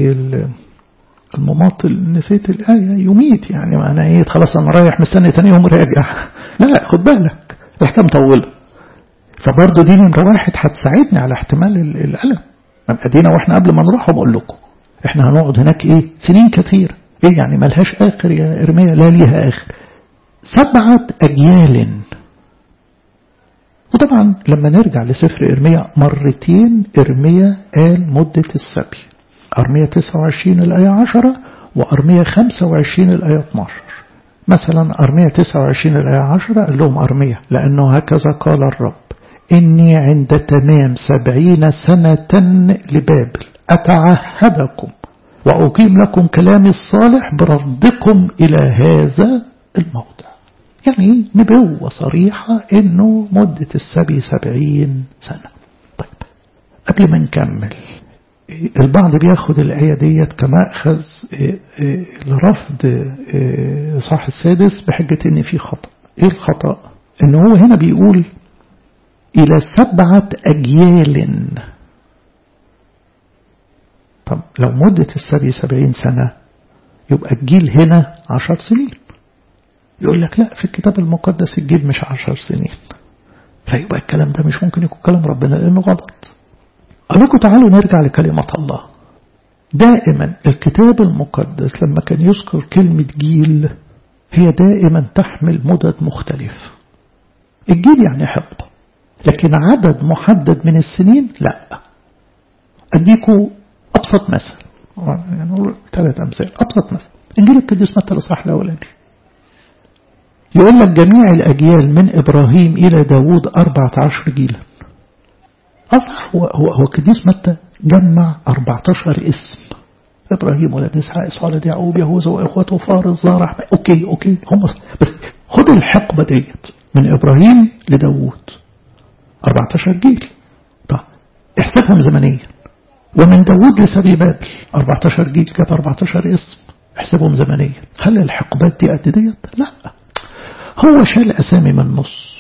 المماطل نسيت الآية يميت يعني معنى ايه خلاص انا رايح مستني تاني يوم راجع لا خد بالك الحكاية مطولة فبرضه دي نمرة واحد هتساعدني على احتمال الألم ادينا واحنا قبل ما نروح بقول لكم احنا هنقعد هناك ايه سنين كثير ايه يعني ملهاش اخر يا ارميا لا ليها اخر سبعة اجيال وطبعا لما نرجع لسفر ارميا مرتين ارميا قال مدة السبي أرمية 29 الآية 10 وأرمية 25 الآية 12 مثلا أرمية 29 الآية 10 قال لهم أرمية لأنه هكذا قال الرب إني عند تمام سبعين سنة لبابل أتعهدكم وأقيم لكم كلامي الصالح برفضكم إلى هذا الموضع يعني نبوة صريحة إنه مدة السبي سبعين سنة طيب قبل ما نكمل البعض بياخد الآية ديت كمأخذ لرفض صح السادس بحجة إن في خطأ إيه الخطأ؟ إن هو هنا بيقول إلى سبعة أجيال طب لو مدة السبي سبعين سنة يبقى الجيل هنا عشر سنين يقول لك لا في الكتاب المقدس الجيل مش عشر سنين فيبقى الكلام ده مش ممكن يكون كلام ربنا لأنه غلط أقول لكم تعالوا نرجع لكلمة الله دائما الكتاب المقدس لما كان يذكر كلمة جيل هي دائما تحمل مدد مختلف الجيل يعني حقبة لكن عدد محدد من السنين لا أديكوا أبسط مثل يعني نقول ثلاث أمثال أبسط مثل إنجيل القديس متى الإصحاح الأولاني يقول لك جميع الأجيال من إبراهيم إلى داوود أربعة عشر جيلا أصح هو, هو, هو القديس متى جمع 14 اسم إبراهيم ولد إسحاق إسحاق ولد يعقوب يهوذا وإخوته فارس زارع أوكي أوكي هم بس خد الحقبة ديت من إبراهيم لداوود 14 جيل طب احسبهم زمنيا ومن داوود لسبي بابل 14 جيل جاب 14 اسم احسبهم زمنيا هل الحقبات دي قد ديت؟ لا هو شال أسامي من النص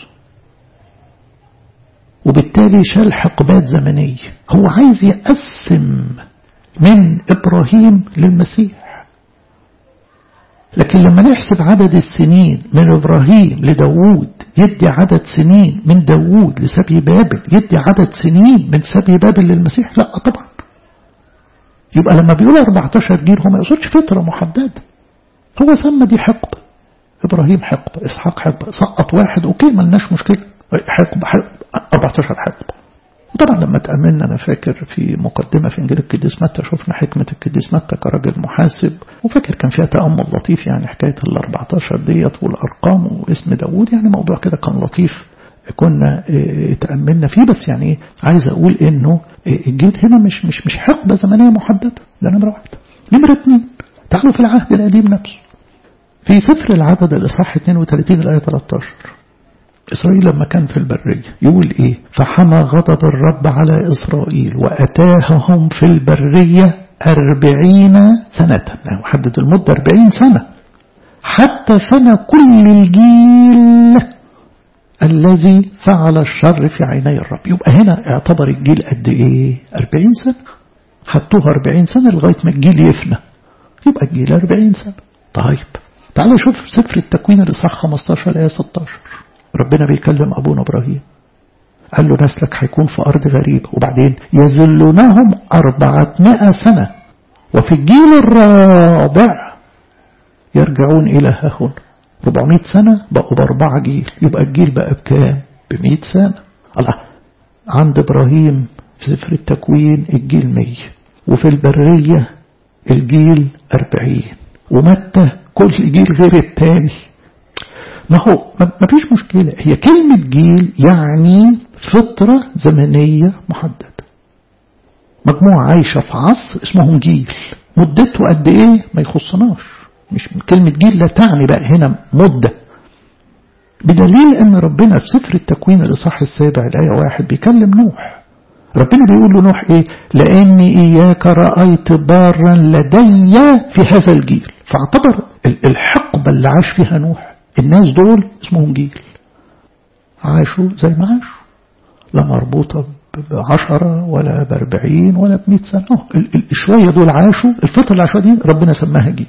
وبالتالي شال حقبات زمنية هو عايز يقسم من إبراهيم للمسيح لكن لما نحسب عدد السنين من إبراهيم لداوود يدي عدد سنين من داوود لسبي بابل يدي عدد سنين من سبي بابل للمسيح لا طبعا يبقى لما بيقول 14 جيل هو ما يقصدش فترة محددة هو سمى دي حقبة إبراهيم حقبة إسحاق حقبة سقط واحد أوكي ملناش مشكلة حقبة, حقبة 14 حقبة وطبعا لما تأملنا أنا فاكر في مقدمة في إنجيل القديس متى شفنا حكمة القديس متى كراجل محاسب وفاكر كان فيها تأمل لطيف يعني حكاية ال 14 ديت والأرقام واسم داوود يعني موضوع كده كان لطيف كنا تأملنا فيه بس يعني عايز أقول إنه الجيل هنا مش مش مش حقبة زمنية محددة ده نمرة واحدة نمرة اثنين تعالوا في العهد القديم نفسه في سفر العدد الإصحاح 32 الآية 13 إسرائيل لما كان في البرية يقول إيه فحمى غضب الرب على إسرائيل وأتاههم في البرية أربعين سنة محدد المدة أربعين سنة حتى فنى كل الجيل الذي فعل الشر في عيني الرب يبقى هنا اعتبر الجيل قد إيه أربعين سنة حطوها أربعين سنة لغاية ما الجيل يفنى يبقى الجيل أربعين سنة طيب تعالوا شوف سفر التكوين الإصحاح 15 الآية 16 ربنا بيكلم أبونا إبراهيم قال له نسلك هيكون في أرض غريبة وبعدين يذلونهم أربعمائة سنة وفي الجيل الرابع يرجعون إلى هاهون 400 سنة بقوا بأربعة جيل يبقى الجيل بقى بكام بمئة سنة الله عند إبراهيم في سفر التكوين الجيل مية وفي البرية الجيل أربعين ومتى كل جيل غير التاني ما هو ما فيش مشكلة هي كلمة جيل يعني فترة زمنية محددة مجموعة عايشة في عصر اسمهم جيل مدته قد ايه ما يخصناش مش كلمة جيل لا تعني بقى هنا مدة بدليل ان ربنا في سفر التكوين الاصحاح السابع الايه واحد بيكلم نوح ربنا بيقول له نوح ايه لاني اياك رايت بارا لدي في هذا الجيل فاعتبر الحقبه اللي عاش فيها نوح الناس دول اسمهم جيل عاشوا زي ما عاشوا لا مربوطه بعشرة ولا بأربعين ولا بمئة سنة الشوية دول عاشوا الفترة اللي عاشوها دي ربنا سماها جيل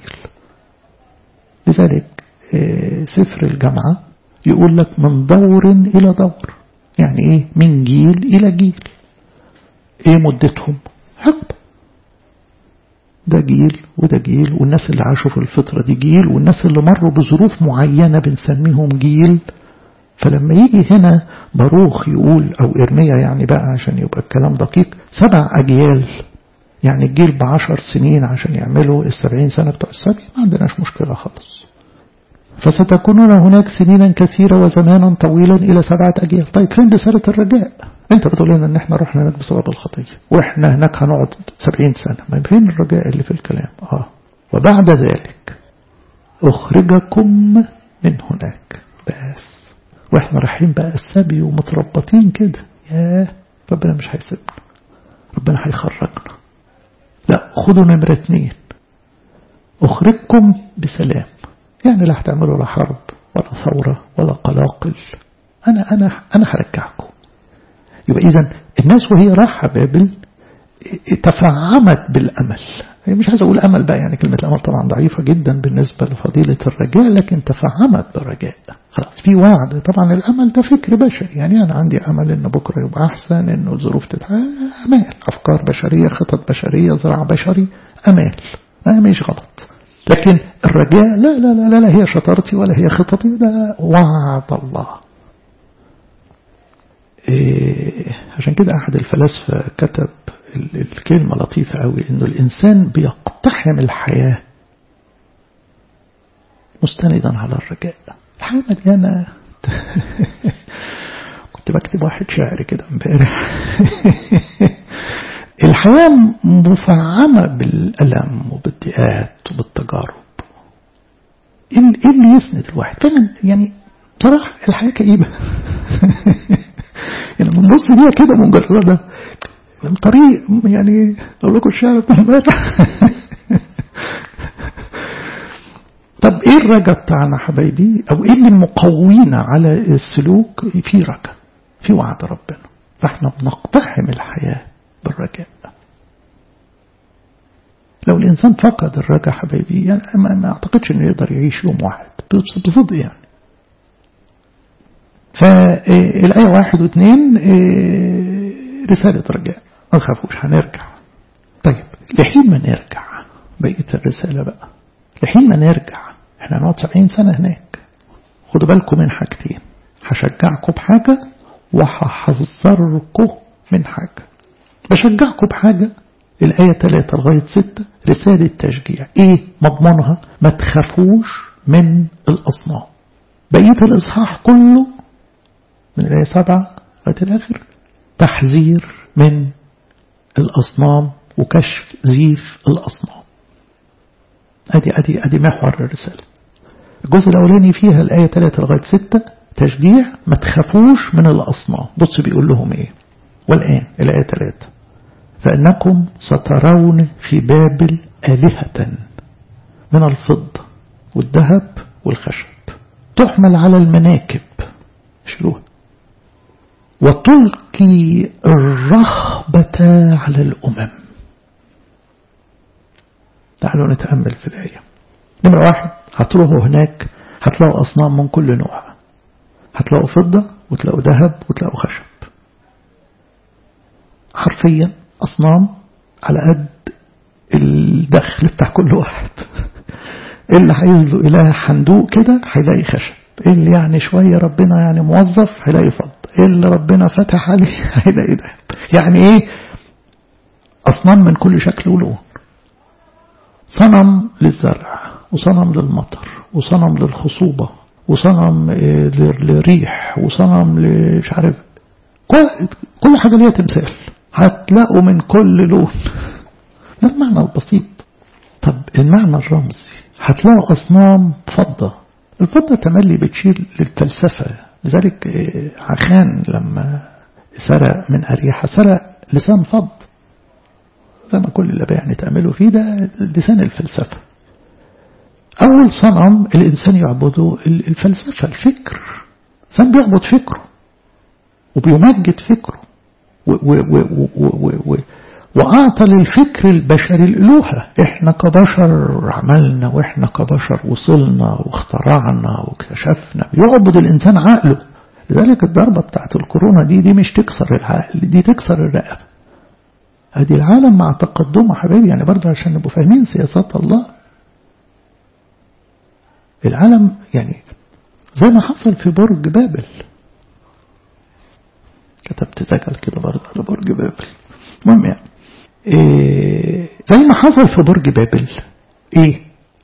لذلك سفر الجامعة يقول لك من دور إلى دور يعني إيه من جيل إلى جيل إيه مدتهم حقبة ده جيل وده جيل والناس اللي عاشوا في الفترة دي جيل والناس اللي مروا بظروف معينة بنسميهم جيل فلما يجي هنا باروخ يقول أو إرميا يعني بقى عشان يبقى الكلام دقيق سبع أجيال يعني الجيل بعشر سنين عشان يعملوا السبعين سنة بتوع السبي ما عندناش مشكلة خالص فستكونون هناك سنينا كثيرة وزمانا طويلا إلى سبعة أجيال طيب فين رسالة الرجاء انت بتقول لنا ان احنا رحنا هناك بسبب الخطية واحنا هناك هنقعد سبعين سنة ما فين الرجاء اللي في الكلام اه وبعد ذلك أخرجكم من هناك بس واحنا رايحين بقى السبي ومتربطين كده ياه ربنا مش هيسيبنا ربنا هيخرجنا لا خدوا نمرة اتنين أخرجكم بسلام يعني لا هتعملوا لا حرب ولا ثورة ولا قلاقل أنا أنا أنا هرجعكم يبقى إذا الناس وهي راحة بابل تفعمت بالأمل مش عايز أقول أمل بقى يعني كلمة الأمل طبعا ضعيفة جدا بالنسبة لفضيلة الرجاء لكن تفعمت برجاء خلاص في وعد طبعا الأمل ده فكر بشري يعني أنا عندي أمل إن بكرة يبقى أحسن إنه الظروف تتحقق أمال أفكار بشرية خطط بشرية زرع بشري أمال ما مش غلط لكن الرجاء لا لا لا لا, لا هي شطارتي ولا هي خططي ده وعد الله إيه عشان كده أحد الفلاسفة كتب الكلمة لطيفة قوي إنه الإنسان بيقتحم الحياة مستندا على الرجاء الحياة مليانة كنت بكتب واحد شعر كده امبارح الحياة مفعمة بالألم وبالضيقات وبالتجارب ايه اللي يسند الواحد فعلا يعني بصراحة الحياة كئيبة يعني من بص ليها كده مجردة من طريق يعني اقول لكم الشعر بتاع امبارح طب ايه الرجا بتاعنا حبايبي او ايه اللي مقوينا على السلوك في رجا في وعد ربنا فاحنا بنقتحم الحياه بالرجاء لو الإنسان فقد الرجاء حبايبي يعني ما أعتقدش أنه يقدر يعيش يوم واحد بصدق يعني فالآية واحد واثنين رسالة رجاء ما تخافوش هنرجع طيب لحين ما نرجع بقية الرسالة بقى لحين ما نرجع احنا هنقعد سبعين سنة هناك خدوا بالكم من حاجتين هشجعكم بحاجة وهحذركم من حاجة بشجعكم بحاجة الآية 3 لغاية 6 رسالة تشجيع إيه مضمونها ما تخافوش من الأصنام بقية الإصحاح كله من الآية 7 لغاية الآخر تحذير من الأصنام وكشف زيف الأصنام أدي أدي أدي محور الرسالة الجزء الأولاني فيها الآية 3 لغاية 6 تشجيع ما تخافوش من الأصنام بص بيقول لهم إيه والآن الآية 3 فإنكم سترون في بابل آلهة من الفضة والذهب والخشب تحمل على المناكب شروها وتلقي الرهبة على الأمم تعالوا نتأمل في الآية نمرة واحد هتروحوا هناك هتلاقوا أصنام من كل نوع هتلاقوا فضة وتلاقوا ذهب وتلاقوا خشب حرفيا أصنام على قد الدخل بتاع كل واحد اللي هيزلق إله حندوق كده هيلاقي خشب اللي يعني شوية ربنا يعني موظف هيلاقي فضة اللي ربنا فتح عليه هيلاقي ذهب يعني ايه أصنام من كل شكل ولون صنم للزرع وصنم للمطر وصنم للخصوبة وصنم للريح وصنم مش عارف كل حاجة ليها تمثال هتلاقوا من كل لون ده المعنى البسيط طب المعنى الرمزي هتلاقوا أصنام فضة الفضة تملي بتشير للفلسفة لذلك عخان لما سرق من أريحة سرق لسان فض زي ما كل اللي يعني تعملوا فيه ده لسان الفلسفة أول صنم الإنسان يعبده الفلسفة الفكر الإنسان بيعبد فكره وبيمجد فكره و و و و و و وأعطى للفكر البشري الألوهة إحنا كبشر عملنا وإحنا كبشر وصلنا واخترعنا واكتشفنا يعبد الإنسان عقله لذلك الضربة بتاعت الكورونا دي دي مش تكسر العقل دي تكسر الرقبة ادي العالم مع تقدمه حبايبي يعني برضه عشان نبقوا فاهمين سياسات الله العالم يعني زي ما حصل في برج بابل كتبت زجل كده برضه على برج بابل المهم يعني إيه زي ما حصل في برج بابل ايه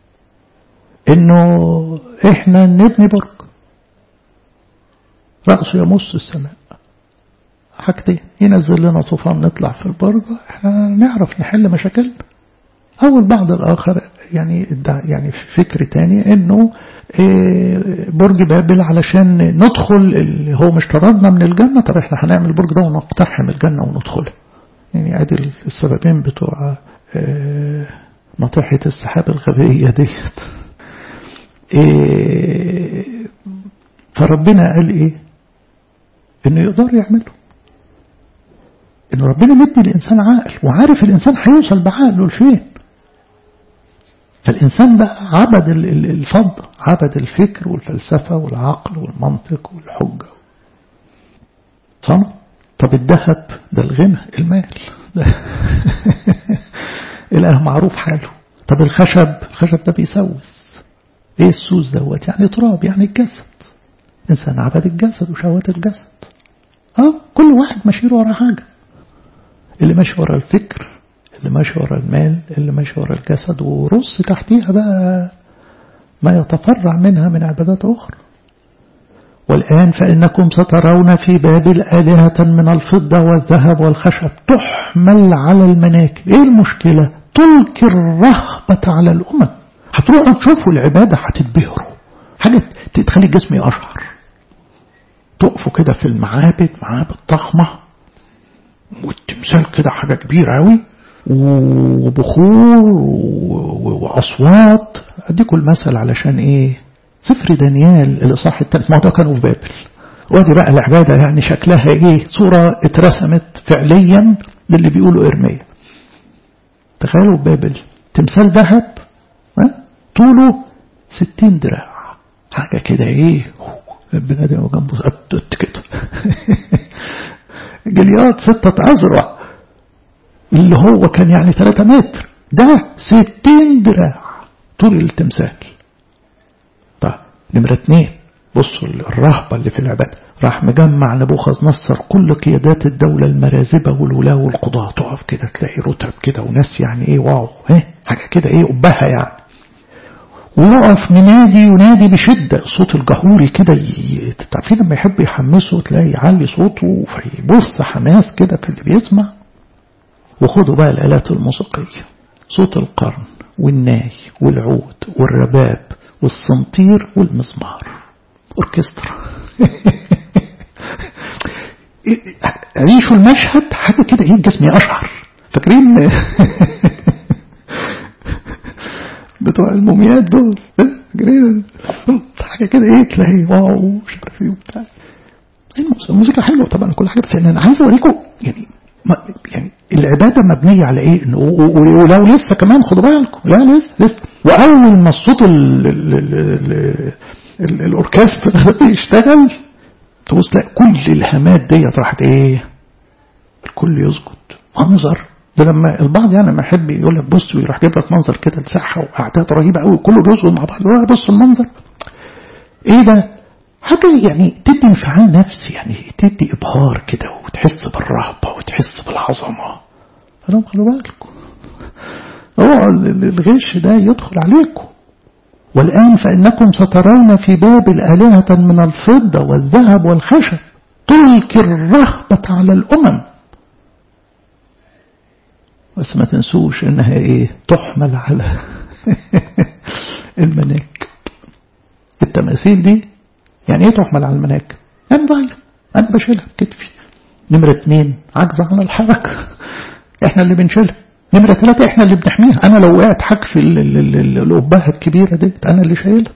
انه احنا نبني برج رأسه يمص السماء حاجتين ينزل لنا طوفان نطلع في البرج احنا نعرف نحل مشاكلنا او البعض الاخر يعني يعني فكر تاني انه برج بابل علشان ندخل اللي هو مش طردنا من الجنة طب احنا هنعمل البرج ده ونقتحم الجنة وندخلها يعني ادي السببين بتوع ناطحة السحاب الغبية ديت فربنا قال ايه انه يقدر يعمله ان ربنا مدي الانسان عقل وعارف الانسان هيوصل بعقله لفين فالإنسان بقى عبد الفضة عبد الفكر والفلسفة والعقل والمنطق والحجة صنع طب الذهب ده الغنى المال ده الإله معروف حاله طب الخشب الخشب ده بيسوس ايه السوس دوت يعني تراب يعني الجسد إنسان عبد الجسد وشهوات الجسد اه كل واحد ماشي ورا حاجة اللي ماشي ورا الفكر اللي ماشي ورا المال اللي ماشي ورا الجسد ورص تحتيها بقى ما يتفرع منها من عبادات أخرى والآن فإنكم سترون في بابل آلهة من الفضة والذهب والخشب تحمل على المناكب إيه المشكلة تلقي الرهبة على الأمم هتروحوا تشوفوا العبادة هتتبهروا حاجة تخلي الجسم يقشعر تقفوا كده في المعابد معابد ضخمة والتمثال كده حاجة كبيرة أوي وبخور وأصوات أديكم المثل علشان إيه سفر دانيال الإصحاح الثالث ما ده كانوا في بابل وادي بقى العبادة يعني شكلها إيه صورة اترسمت فعليا للي بيقولوا إرميا تخيلوا في بابل تمثال ذهب طوله ستين دراع حاجة كده إيه البني آدم جنبه قد كده جليات ستة أزرع اللي هو كان يعني 3 متر ده 60 دراع طول التمثال طيب نمرة اتنين بصوا الرهبة اللي في العبادة راح مجمع نبوخذ نصر كل قيادات الدولة المرازبة والولاة والقضاة تقف كده تلاقي رتب كده وناس يعني ايه واو ايه حاجة كده ايه قبها يعني ويقف منادي ينادي بشدة الصوت الجهوري كده تعرفين لما يحب يحمسه تلاقي يعلي صوته فيبص حماس كده في اللي بيسمع وخدوا بقى الآلات الموسيقية صوت القرن والناي والعود والرباب والصنطير والمزمار أوركسترا عيشوا المشهد حاجة كده ايه الجسم يقشعر فاكرين بتوع الموميات دول فاكرين حاجة كده ايه تلاقي واو مش عارف ايه وبتاع الموسيقى حلوة طبعا كل حاجة بس انا عايز اوريكم يعني يعني العبادة مبنية على ايه ولو لسه كمان خدوا بالكم لا لسه لسه واول ما الصوت الاوركسترا يشتغل تبص تلاقي كل الهامات ديت راحت ايه الكل يسجد منظر ده لما البعض يعني لما يحب يقول لك بص ويروح جايب لك منظر كده لساحه واعداد رهيبه قوي كله بيسجد مع بعض يقول بص المنظر ايه ده حاجة يعني تدي انفعال نفسي يعني تدي إبهار كده وتحس بالرهبة وتحس بالعظمة فلهم خلوا بالكم اوعوا الغش ده يدخل عليكم والآن فإنكم سترون في بابل آلهة من الفضة والذهب والخشب تلقي الرهبة على الأمم بس ما تنسوش انها ايه تحمل على المناكب التماثيل دي يعني ايه تحمل على المناكب يعني ضعيف انا بشيلها بكتفي نمرة اتنين عجز عن الحركة احنا اللي بنشيلها نمرة ثلاثة احنا اللي بنحميها انا لو وقعت حكف القباها الكبيرة دي انا اللي شايلها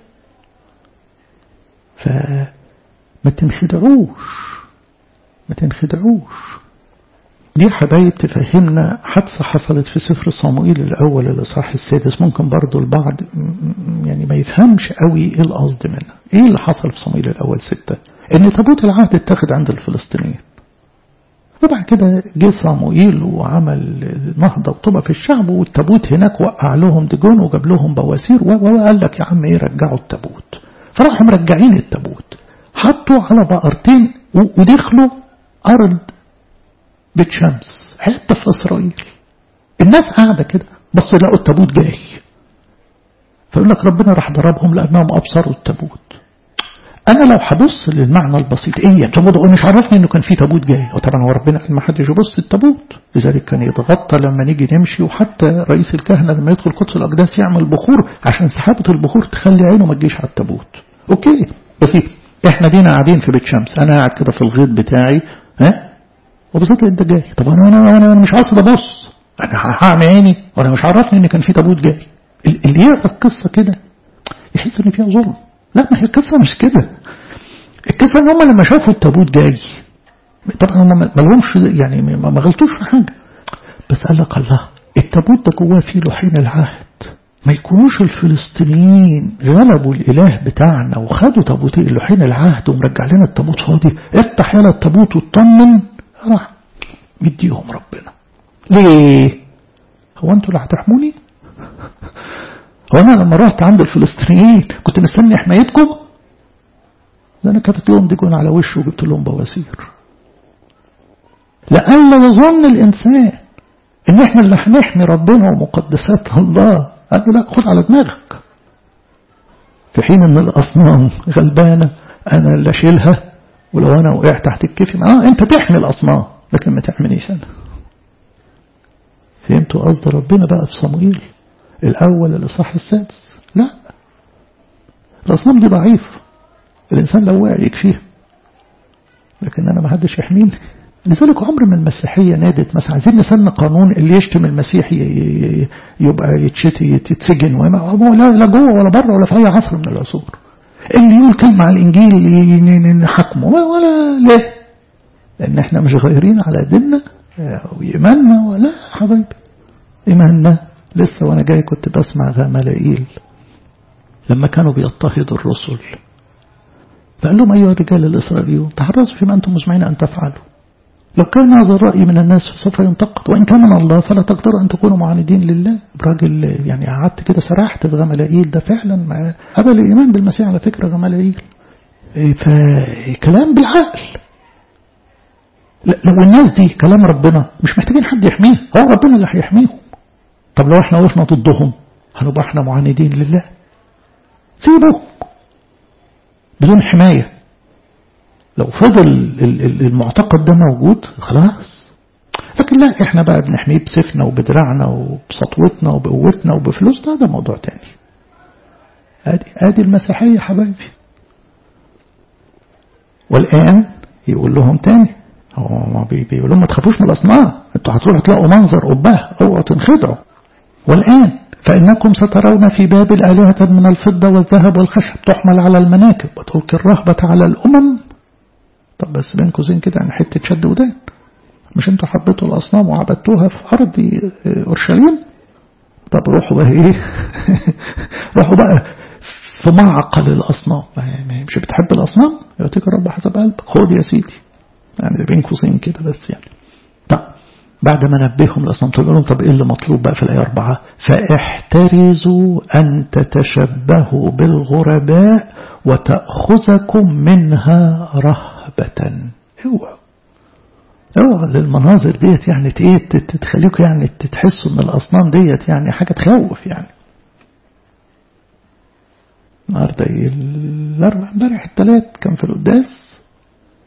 فما تنخدعوش ما تنخدعوش دي حبايب تفهمنا حادثة حصلت في سفر صموئيل الأول الإصحاح السادس ممكن برضو البعض يعني ما يفهمش قوي إيه القصد منها إيه اللي حصل في صموئيل الأول ستة إن تابوت العهد اتخذ عند الفلسطينيين وبعد كده جه صموئيل وعمل نهضة وطبع في الشعب والتابوت هناك وقع لهم دجون وجاب لهم بواسير وقال لك يا عم ايه رجعوا التابوت فراحوا مرجعين التابوت حطوا على بقرتين ودخلوا أرض بيت شمس حتة في إسرائيل الناس قاعدة كده بس لقوا التابوت جاي فيقول لك ربنا راح ضربهم لأنهم أبصروا التابوت أنا لو هبص للمعنى البسيط إيه التابوت مش عرفني إنه كان في تابوت جاي وطبعا هو ربنا ما حدش يبص التابوت لذلك كان يتغطى لما نيجي نمشي وحتى رئيس الكهنة لما يدخل قدس الأقداس يعمل بخور عشان سحابة البخور تخلي عينه ما تجيش على التابوت أوكي بسيط احنا دينا قاعدين في بيت شمس انا قاعد كده في الغيط بتاعي ها وبصيت انت جاي طب انا انا انا مش قاصد ابص انا هعمي عيني وانا مش عرفني ان كان في تابوت جاي اللي يقرا القصه كده يحس ان فيها ظلم لا ما هي القصه مش كده القصه ان هم لما شافوا التابوت جاي طبعا هم ما لهمش يعني ما غلطوش في حاجه بس قال لك الله التابوت ده جواه فيه لوحين العهد ما يكونوش الفلسطينيين غلبوا الإله بتاعنا وخدوا تابوتين اللوحين العهد ومرجع لنا التابوت فاضي افتح يلا التابوت واطمن راح مديهم ربنا ليه هو انتوا اللي هتحموني هو انا لما رحت عند الفلسطينيين كنت مستني حمايتكم ده انا كفت لهم ديكون على وشه وجبت لهم بواسير لألا يظن الإنسان إن إحنا اللي هنحمي ربنا ومقدسات الله قال له لا خد على دماغك في حين ان الاصنام غلبانه انا اللي اشيلها ولو انا وقعت تحت الكيف اه انت تحمي الاصنام لكن ما تحملنيش انا فهمتوا قصد ربنا بقى في صموئيل الاول الاصحاح السادس لا الاصنام دي ضعيف الانسان لو وقع يكفيها لكن انا ما حدش يحميني لذلك عمر ما المسيحية نادت مثلا عايزين نسن قانون اللي يشتم المسيح يبقى يتشتي يتسجن لا لا جوه ولا بره ولا في أي عصر من العصور اللي يقول كلمة على الإنجيل نحكمه ولا ليه لأن احنا مش غيرين على ديننا وإيماننا ولا حبايبي إيماننا لسه وأنا جاي كنت بسمع غملائيل لما كانوا بيضطهدوا الرسل فقال لهم أيها الرجال الإسرائيليون تحرصوا فيما أنتم مزمعين أن تفعلوا لو كان هذا الرأي من الناس سوف ينتقد وإن كان من الله فلا تقدروا أن تكونوا معاندين لله راجل يعني قعدت كده سرحت في غملائيل ده فعلا مع هذا الإيمان بالمسيح على فكرة غملائيل فكلام بالعقل لو الناس دي كلام ربنا مش محتاجين حد يحميه هو ربنا اللي هيحميهم طب لو احنا وقفنا ضدهم هنبقى احنا معاندين لله سيبوهم بدون حمايه لو فضل المعتقد ده موجود خلاص لكن لا احنا بقى بنحميه بسيفنا وبدراعنا وبسطوتنا وبقوتنا وبفلوسنا ده موضوع تاني ادي ادي المسيحيه حبايبي والان يقول لهم تاني هو بيقول لهم ما تخافوش من الاصنام انتوا هتروحوا تلاقوا منظر قباه اوعوا تنخدعوا والان فإنكم سترون في بابل آلهة من الفضة والذهب والخشب تحمل على المناكب وتلقي الرهبة على الأمم طب بس بين قوسين كده يعني حته شد ودان مش انتوا حبيتوا الاصنام وعبدتوها في ارض اورشليم طب روحوا بقى ايه روحوا بقى في معقل الاصنام مش بتحب الاصنام يعطيك الرب حسب قلبك خد يا سيدي يعني بين قوسين كده بس يعني طب بعد ما نبههم الاصنام تقول لهم طب ايه اللي مطلوب بقى في الايه أربعة فاحترزوا ان تتشبهوا بالغرباء وتأخذكم منها رهبة رهبة اوعوا اوعوا للمناظر ديت يعني ايه تخليكم يعني تحسوا ان الاصنام ديت يعني حاجه تخوف يعني النهارده ايه الاربع امبارح الثلاث كان في القداس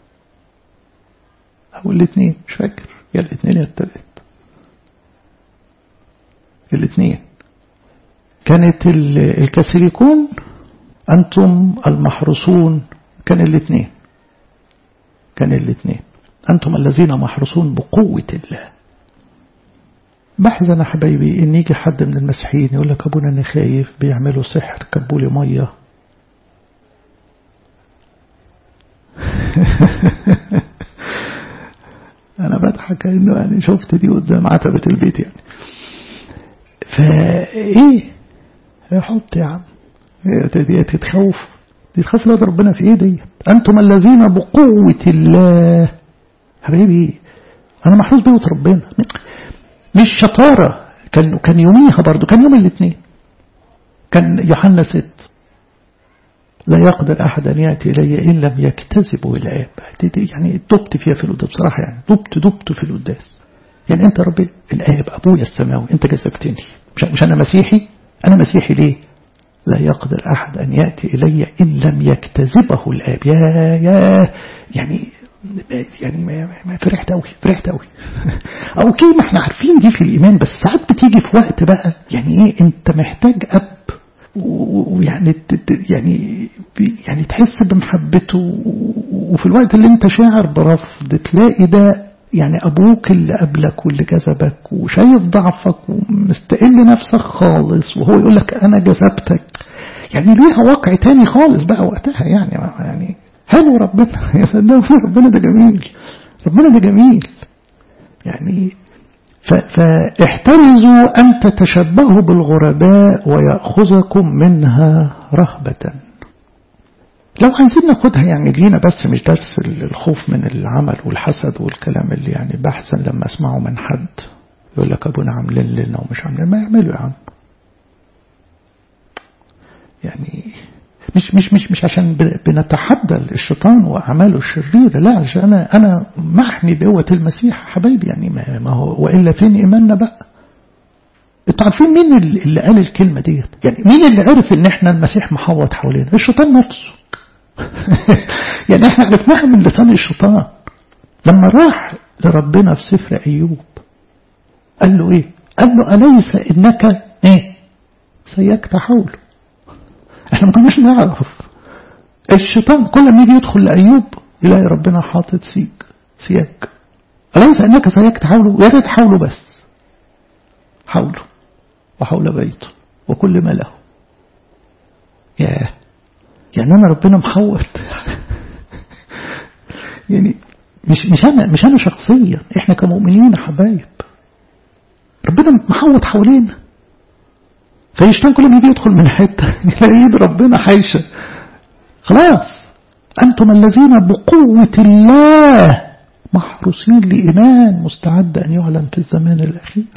او الاثنين مش فاكر يا الاثنين يا الثلاث الاثنين كانت الكاثوليكون أنتم المحروسون كان الاثنين كان الاثنين أنتم الذين محروسون بقوة الله بحزن يا حبايبي إن يجي حد من المسيحيين يقول لك أبونا أنا خايف بيعملوا سحر كبولي مية أنا بضحك إنه يعني شفت دي قدام عتبة البيت يعني فإيه حط يا عم دي تتخوف دي تخاف لا ربنا في ايه دي انتم الذين بقوة الله حبيبي انا محروس بقوة ربنا مش شطارة كان كان يوميها برضو كان يوم الاثنين كان يوحنا ست لا يقدر أحد أن يأتي إلي إن لم يكتسبه العيب يعني دبت فيها في القداس بصراحة يعني دبت دبت في القداس يعني أنت ربي الآب أبويا السماوي أنت جسبتني مش, مش أنا مسيحي أنا مسيحي ليه لا يقدر أحد أن يأتي إلي إن لم يكتسبه الآب يا يا يعني يعني ما فرحت قوي فرحت قوي او كي ما احنا عارفين دي في الايمان بس ساعات بتيجي في وقت بقى يعني ايه انت محتاج اب ويعني يعني يعني تحس بمحبته وفي الوقت اللي انت شاعر برفض تلاقي ده يعني ابوك اللي قبلك واللي جذبك وشايف ضعفك ومستقل نفسك خالص وهو يقول لك انا جذبتك يعني ليها واقع تاني خالص بقى وقتها يعني يعني حلو ربنا يا سلام ربنا ده جميل ربنا ده جميل يعني فاحترزوا أن تتشبهوا بالغرباء ويأخذكم منها رهبة لو عايزين ناخدها يعني لينا بس مش درس الخوف من العمل والحسد والكلام اللي يعني بحثا لما اسمعه من حد يقول لك ابونا عاملين لنا ومش عاملين ما يعملوا يا عم يعني مش مش مش مش عشان بنتحدى الشيطان واعماله الشريره لا عشان انا انا محمي بقوه المسيح حبايبي يعني ما, ما هو والا فين ايماننا بقى انتوا عارفين مين اللي قال الكلمه ديت يعني مين اللي عرف ان احنا المسيح محوط حوالينا الشيطان نفسه يعني احنا عرفناها من لسان الشيطان لما راح لربنا في سفر ايوب قال له ايه قال له اليس انك ايه سيكت حوله احنا ما كناش نعرف الشيطان كل ما يجي يدخل لأيوب يلاقي ربنا حاطط سيج سياج أليس أنك سيكت حوله يا ريت حوله بس حوله وحول بيته وكل ما له ياه يعني أنا ربنا محوط يعني مش مش أنا مش أنا شخصيا إحنا كمؤمنين يا حبايب ربنا محوط حوالينا فيشتان كل ما يجي يدخل من حتة يلاقي ايد ربنا حايشة خلاص أنتم الذين بقوة الله محروسين لإيمان مستعد أن يعلن في الزمان الأخير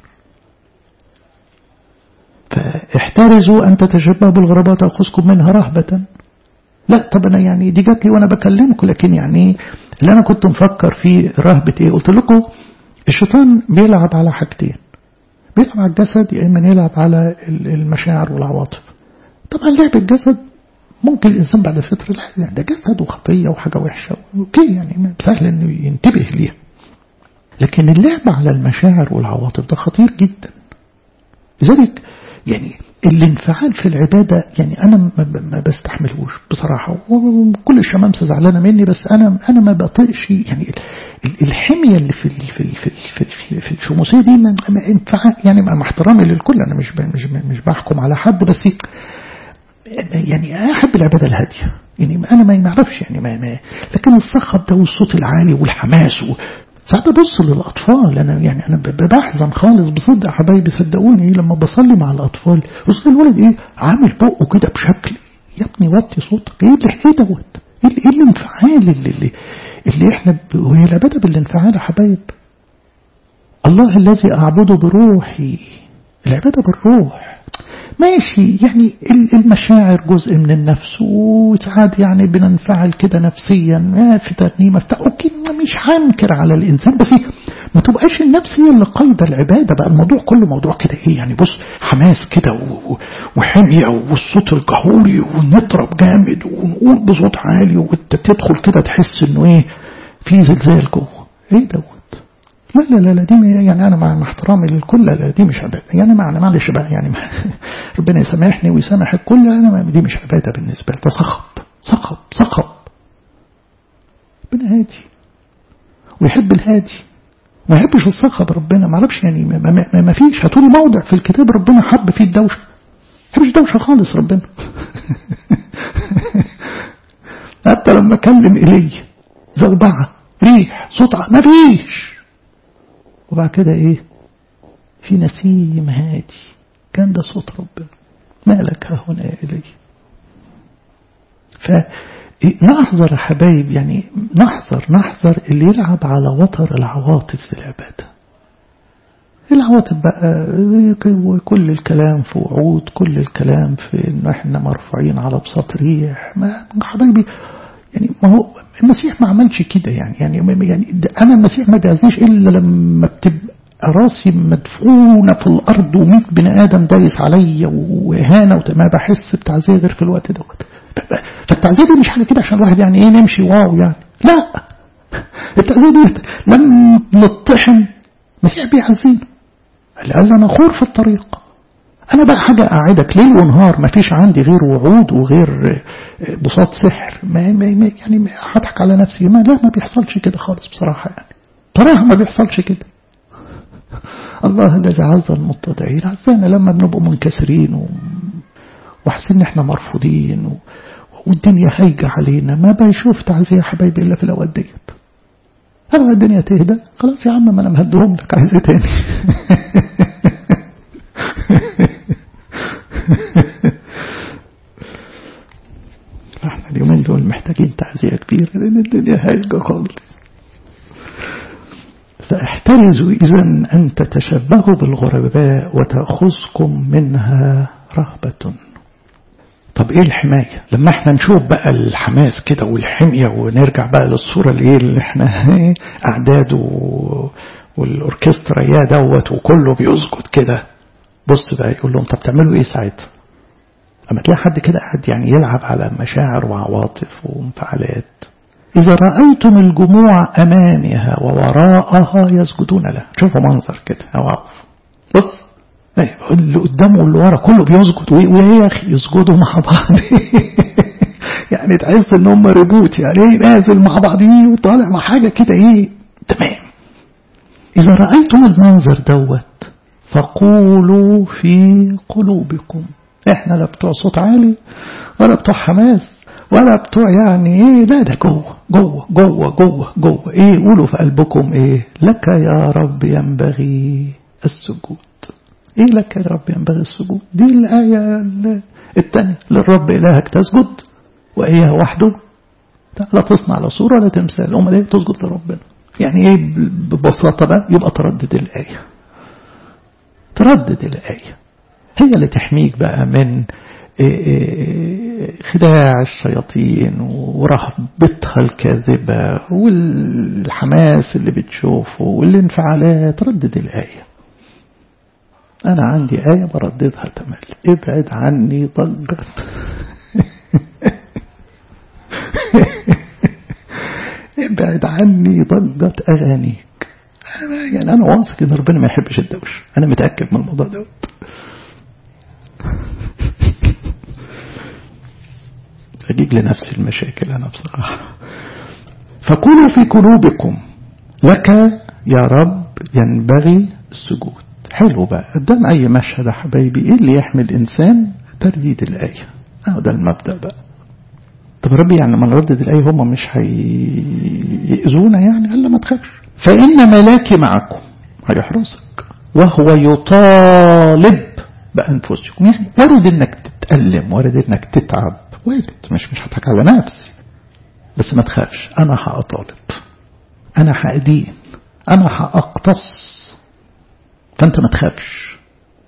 فاحترزوا أن تتشبهوا بالغرباء تأخذكم منها رهبة لا طب أنا يعني دي جات لي وأنا بكلمكم لكن يعني اللي أنا كنت مفكر فيه رهبة إيه قلت لكم الشيطان بيلعب على حاجتين بيلعب على الجسد يا إما يلعب على المشاعر والعواطف طبعا لعب الجسد ممكن الإنسان بعد فترة يعني ده جسد وخطية وحاجة وحشة اوكي يعني سهل إنه ينتبه ليها لكن اللعب على المشاعر والعواطف ده خطير جدا لذلك يعني الانفعال في العبادة يعني أنا ما بستحملهوش بصراحة وكل الشمامسة زعلانة مني بس أنا أنا ما بطيقش يعني الحمية اللي في في في في, في الشموسية دي ما انفعال يعني مع احترامي للكل أنا مش مش مش بحكم على حد بس يعني أحب العبادة الهادية يعني أنا ما نعرفش يعني ما, ما لكن الصخب ده والصوت العالي والحماس ساعات ابص للاطفال انا يعني انا بحزن خالص بصدق يا حبايبي صدقوني لما بصلي مع الاطفال بص الولد ايه عامل بقه كده بشكل يا ابني وطي صوتك ايه اللي ايه دوت ايه ايه الانفعال اللي اللي, اللي احنا وهي العباده بالانفعال يا حبايب الله الذي اعبده بروحي العباده بالروح ماشي يعني المشاعر جزء من النفس وساعات يعني بننفعل كده نفسيا في ترنيمة اوكي مش هنكر على الانسان بس ما تبقاش النفس هي اللي قايده العباده بقى الموضوع كله موضوع كده ايه يعني بص حماس كده وحميه والصوت الجهوري ونضرب جامد ونقول بصوت عالي وانت تدخل كده تحس انه ايه في زلزال جوه ايه دوت لا لا لا, لا دي يعني أنا مع احترامي للكل لا دي مش عبادة يعني معنى معلش بقى يعني ربنا يسامحني ويسامح الكل أنا دي مش عبادة بالنسبة لي ده صخب صخب صخب ربنا هادي ويحب الهادي ما يحبش الصخب ربنا ما اعرفش يعني ما, ما, ما فيش هاتوا لي موضع في الكتاب ربنا حب فيه الدوشه ما يحبش دوشه خالص ربنا حتى لما كلم إلي زوبعة ريح صوت ما فيش وبعد كده ايه في نسيم هادي كان ده صوت ربنا مالك ها هنا يا إلي فنحذر يا حبايب يعني نحذر نحذر اللي يلعب على وتر العواطف في العبادة العواطف بقى كل الكلام في وعود كل الكلام في انه احنا مرفوعين على بساط ريح ما حبايبي يعني ما هو المسيح ما عملش كده يعني يعني يعني انا المسيح ما بيعزنيش الا لما بتبقى راسي مدفونة في الأرض وميت بني آدم دايس عليا وإهانة وما بحس بتعزية غير في الوقت دوت فالتعزية دي مش حاجة كده عشان الواحد يعني إيه نمشي واو يعني لا التعزية دي لما نطحن المسيح بيعزينا قال أنا خور في الطريق أنا بقى حاجة أقعدك ليل ونهار ما فيش عندي غير وعود وغير بساط سحر ما ما يعني هضحك على نفسي ما لا ما بيحصلش كده خالص بصراحة يعني بصراحة ما بيحصلش كده الله الذي عز المتضعين عزانا لما بنبقى منكسرين و... وحاسين ان احنا مرفوضين و... والدنيا هايجة علينا ما بيشوف تعزية يا حبايبي الا في الاوقات ديت اما الدنيا تهدى خلاص يا عم ما انا مهدهم لك عايز ايه تاني احنا اليومين دول محتاجين تعزية كبيرة لان الدنيا هايجة خالص فاحترزوا إذا أن تتشبهوا بالغرباء وتأخذكم منها رهبة طب إيه الحماية لما احنا نشوف بقى الحماس كده والحمية ونرجع بقى للصورة اللي, اللي احنا أعداد والأوركسترا يا دوت وكله بيسجد كده بص بقى يقول لهم طب تعملوا ايه ساعتها اما تلاقي حد كده قاعد يعني يلعب على مشاعر وعواطف وانفعالات إذا رأيتم الجموع أمامها ووراءها يسجدون لها شوفوا منظر كده واقف بص اللي قدامه واللي ورا كله بيسجد ويا أخي يسجدوا مع بعض يعني تحس ان هم ريبوت يعني ايه نازل مع بعضيه وطالع مع حاجة كده ايه تمام إذا رأيتم المنظر دوت فقولوا في قلوبكم احنا لا بتوع صوت عالي ولا بتوع حماس ولا بتوع يعني ايه لا ده جوه جوه جوه جوه جوه ايه قولوا في قلبكم ايه لك يا رب ينبغي السجود ايه لك يا رب ينبغي السجود دي الآية الثانية للرب إلهك تسجد وإياه وحده لا تصنع لا صورة ولا تمثال أمال ايه تسجد لربنا يعني ايه ببساطة بقى يبقى تردد الآية تردد الآية هي اللي تحميك بقى من خداع الشياطين ورهبتها الكاذبة والحماس اللي بتشوفه والانفعالات ردد الآية أنا عندي آية برددها تملي ابعد عني ضجة ابعد عني ضجة أغانيك أنا يعني أنا واثق إن ربنا ما يحبش الدوش أنا متأكد من الموضوع دوت أجيب لنفسي المشاكل أنا بصراحة فكونوا في قلوبكم لك يا رب ينبغي السجود حلو بقى قدام أي مشهد يا حبايبي إيه اللي يحمي الإنسان ترديد الآية أهو ده المبدأ بقى طب ربي يعني لما نردد الآية هم مش هيأذونا يعني قال ما تخافش فإن ملاكي معكم هيحرسك وهو يطالب بأنفسكم يعني وارد إنك تتألم وارد إنك تتعب وارد مش مش هضحك على نفسي بس ما تخافش أنا هأطالب أنا هأدين أنا هأقتص فأنت ما تخافش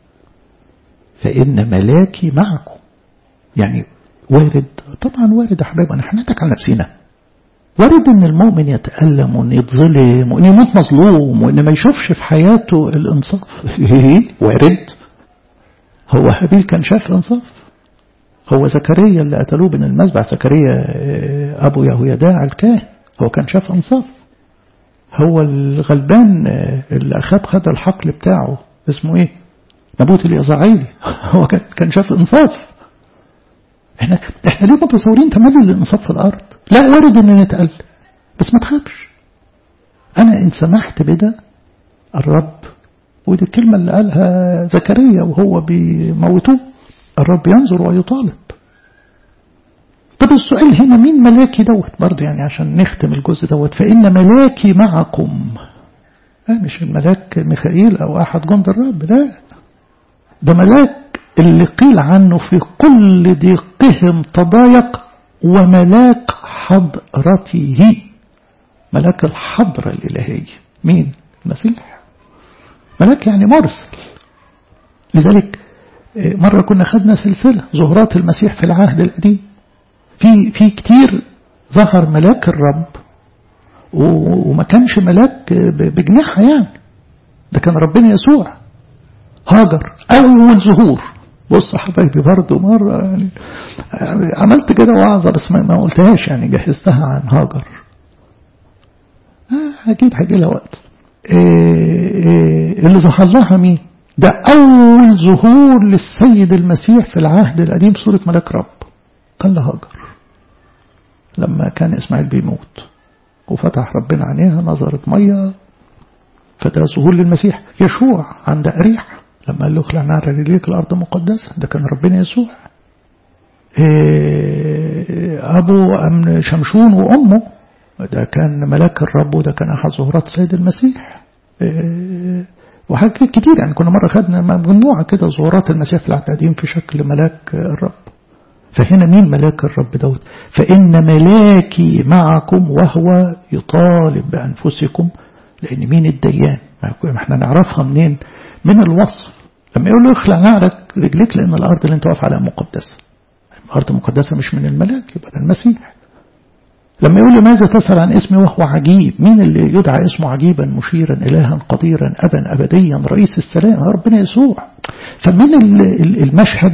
فإن ملاكي معكم يعني وارد طبعا وارد يا حبايبي أنا هنتك على نفسينا وارد ان المؤمن يتألم وان يتظلم وان يموت مظلوم وان ما يشوفش في حياته الانصاف وارد هو هابيل كان شاف الانصاف هو زكريا اللي قتلوه بين المذبح زكريا ابو يهويداع الكاهن هو كان شاف انصاف هو الغلبان اللي أخاب خد الحقل بتاعه اسمه ايه نبوت اليزاعيلي هو كان كان شاف انصاف احنا احنا ليه متصورين تملي الانصاف في الارض لا وارد ان نتقل بس ما تخافش انا ان سمحت بده الرب ودي الكلمة اللي قالها زكريا وهو بيموتوه الرب ينظر ويطالب طب السؤال هنا مين ملاكي دوت برضه يعني عشان نختم الجزء دوت فإن ملاكي معكم آه مش الملاك ميخائيل أو أحد جند الرب لا ده ملاك اللي قيل عنه في كل ضيقهم تضايق وملاك حضرته ملاك الحضرة الإلهية مين المسيح ملاك يعني مرسل لذلك مرة كنا خدنا سلسلة زهرات المسيح في العهد القديم في في كتير ظهر ملاك الرب وما كانش ملاك بجناحها يعني ده كان ربنا يسوع هاجر أول ظهور بص حبايبي برضه مرة يعني عملت كده وعظة بس ما قلتهاش يعني جهزتها عن هاجر آه أكيد هيجي لها وقت إيه إيه اللي ظهر لها مين ده أول ظهور للسيد المسيح في العهد القديم صورة ملاك رب كان لهاجر لما كان إسماعيل بيموت وفتح ربنا عينيها نظرت مية فده ظهور للمسيح يشوع عند أريح لما قال له اخلع نار رجليك الأرض مقدسة ده كان ربنا يسوع إيه أبو أمن شمشون وأمه ده كان ملاك الرب وده كان أحد ظهورات سيد المسيح إيه وحاجات كتير يعني كنا مرة خدنا مجموعة كده ظهورات المسيح في العهد القديم في شكل ملاك الرب فهنا مين ملاك الرب دوت فإن ملاكي معكم وهو يطالب بأنفسكم لأن مين الديان ما احنا نعرفها منين من الوصف لما يقول له اخلع نعرك رجليك لأن الأرض اللي انت واقف عليها مقدسة الأرض مقدسة مش من الملاك يبقى ده المسيح لما يقول له ماذا تسأل عن اسمي وهو عجيب مين اللي يدعى اسمه عجيبا مشيرا إلها قديرا أبا أبديا رئيس السلام ربنا يسوع فمن المشهد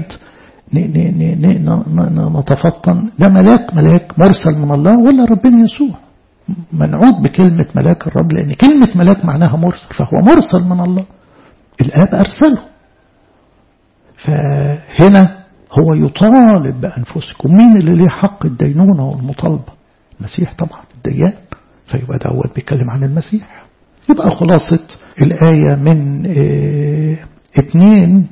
نتفطن ده ملاك ملاك مرسل من الله ولا ربنا يسوع منعود بكلمة ملاك الرب لأن كلمة ملاك معناها مرسل فهو مرسل من الله الآب أرسله فهنا هو يطالب بأنفسكم مين اللي ليه حق الدينونة والمطالبة المسيح طبعا الديان فيبقى دوت بيتكلم عن المسيح يبقى خلاصة الآية من اه اتنين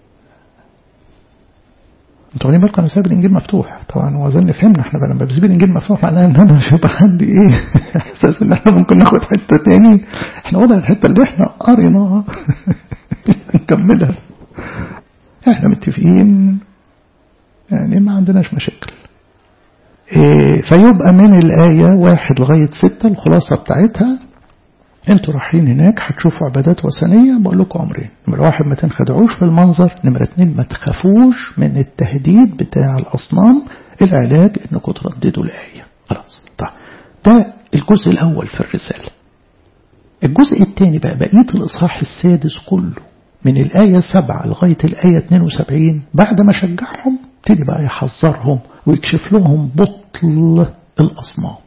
انتوا واخدين بالكم انا سايب الانجيل مفتوح طبعا وظن فهمنا احنا لما بسيب الانجيل مفتوح معناه ان انا مش هيبقى عندي ايه احساس ان احنا ممكن ناخد حته تاني احنا وضع الحته اللي احنا قريناها نكملها احنا متفقين يعني ما عندناش مشاكل إيه فيبقى من الآية واحد لغاية ستة الخلاصة بتاعتها انتوا رايحين هناك هتشوفوا عبادات وثنية بقول لكم أمرين نمرة واحد ما تنخدعوش في المنظر نمرة اتنين ما تخافوش من التهديد بتاع الأصنام العلاج انكم ترددوا الآية خلاص طيب ده الجزء الأول في الرسالة الجزء الثاني بقى بقية الإصحاح السادس كله من الآية سبعة لغاية الآية 72 بعد ما شجعهم ابتدي بقى يحذرهم ويكشف لهم بطل الأصنام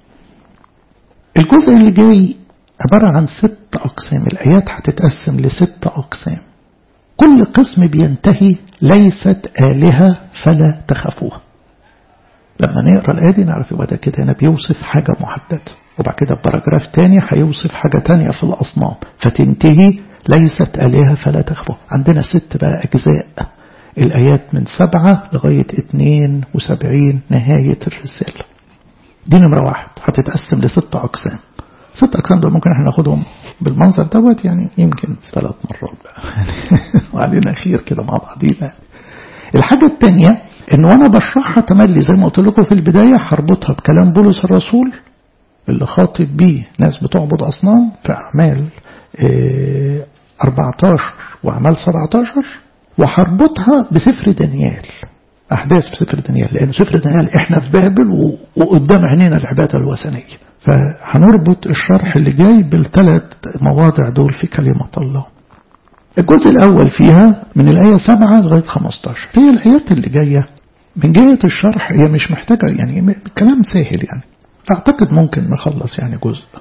الجزء اللي جاي عبارة عن ست أقسام الآيات هتتقسم لست أقسام كل قسم بينتهي ليست آلهة فلا تخافوها لما نقرأ الآية دي نعرف يبقى ده كده هنا بيوصف حاجة محددة وبعد كده بباراجراف تاني هيوصف حاجة تانية في الأصنام فتنتهي ليست آلهة فلا تخافوها عندنا ست بقى أجزاء الآيات من سبعة لغاية اتنين وسبعين نهاية الرسالة دي نمرة واحد هتتقسم لست أقسام ست أقسام دول ممكن احنا ناخدهم بالمنظر دوت يعني يمكن في ثلاث مرات بقى وعلينا خير كده مع بعضينا الحاجة الثانية ان وانا بشرحها تملي زي ما قلت لكم في البداية هربطها بكلام بولس الرسول اللي خاطب بيه ناس بتعبد أصنام في أعمال اه 14 وأعمال 17 وهربطها بسفر دانيال أحداث في سفر دانيال لأن سفر دانيال إحنا في بابل وقدام عينينا العبادة الوثنية فهنربط الشرح اللي جاي بالثلاث مواضع دول في كلمة الله الجزء الأول فيها من الآية 7 لغاية 15 هي الآيات اللي جاية من جهة الشرح هي مش محتاجة يعني كلام سهل يعني أعتقد ممكن نخلص يعني جزء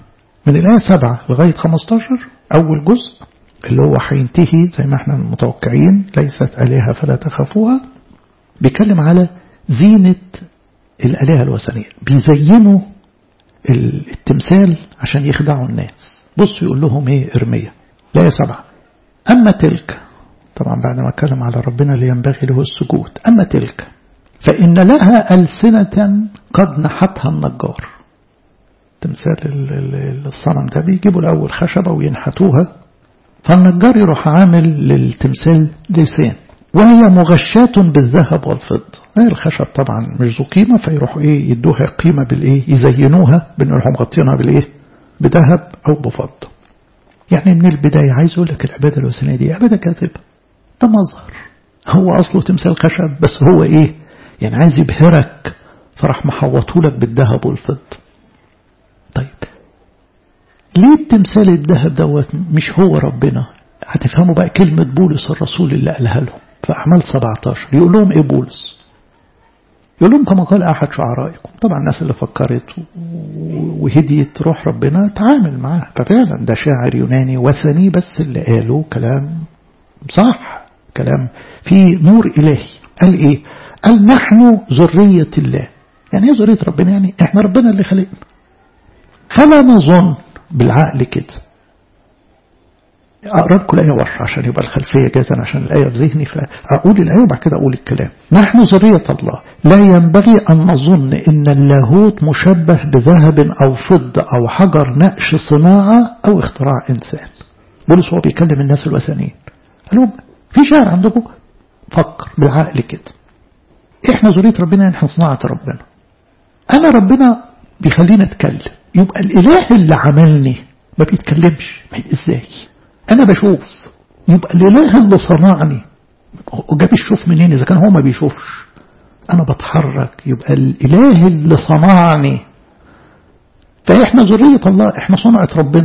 من الآية 7 لغاية 15 أول جزء اللي هو هينتهي زي ما احنا متوقعين ليست آلهة فلا تخافوها بيتكلم على زينة الآلهة الوثنية بيزينوا التمثال عشان يخدعوا الناس بصوا يقول لهم ايه ارمية لا سبعة أما تلك طبعا بعد ما اتكلم على ربنا اللي ينبغي له السجود أما تلك فإن لها ألسنة قد نحتها النجار تمثال الصنم ده بيجيبوا الأول خشبة وينحتوها فالنجار يروح عامل للتمثال لسان وهي مغشاة بالذهب والفضة هي الخشب طبعا مش ذو قيمة فيروحوا ايه يدوها قيمة بالايه يزينوها بنروحوا مغطينها بالايه بذهب او بفضة يعني من البداية عايز اقول لك العبادة الوثنية دي عبادة كاذبة ده مظهر هو اصله تمثال خشب بس هو ايه يعني عايز يبهرك فراح محوطهولك بالذهب والفضة طيب ليه التمثال الذهب دوت مش هو ربنا هتفهموا بقى كلمة بولس الرسول اللي قالها لهم في أعمال 17 يقول لهم إيه بولس يقول لهم كما قال أحد شعرائكم طبعا الناس اللي فكرت وهديت روح ربنا تعامل معاه ففعلا ده شاعر يوناني وثني بس اللي قاله كلام صح كلام فيه نور إلهي قال إيه قال نحن ذرية الله يعني ايه ذرية ربنا يعني احنا ربنا اللي خلقنا فلا نظن بالعقل كده أقرأ لكم الآية ورا عشان يبقى الخلفية جازا عشان الآية في ذهني فأقول الآية وبعد كده أقول الكلام نحن ذرية الله لا ينبغي أن نظن إن اللاهوت مشبه بذهب أو فضة أو حجر نقش صناعة أو اختراع إنسان بولس هو بيكلم الناس الوثنيين قال لهم في شعر عندكم فكر بالعقل كده احنا ذرية ربنا احنا صناعة ربنا أنا ربنا بيخلينا أتكلم يبقى الإله اللي عملني ما بيتكلمش ازاي أنا بشوف يبقى الإله اللي صنعني جاب الشوف منين إذا كان هو ما بيشوفش أنا بتحرك يبقى الإله اللي صنعني فإحنا ذرية الله إحنا صنعة ربنا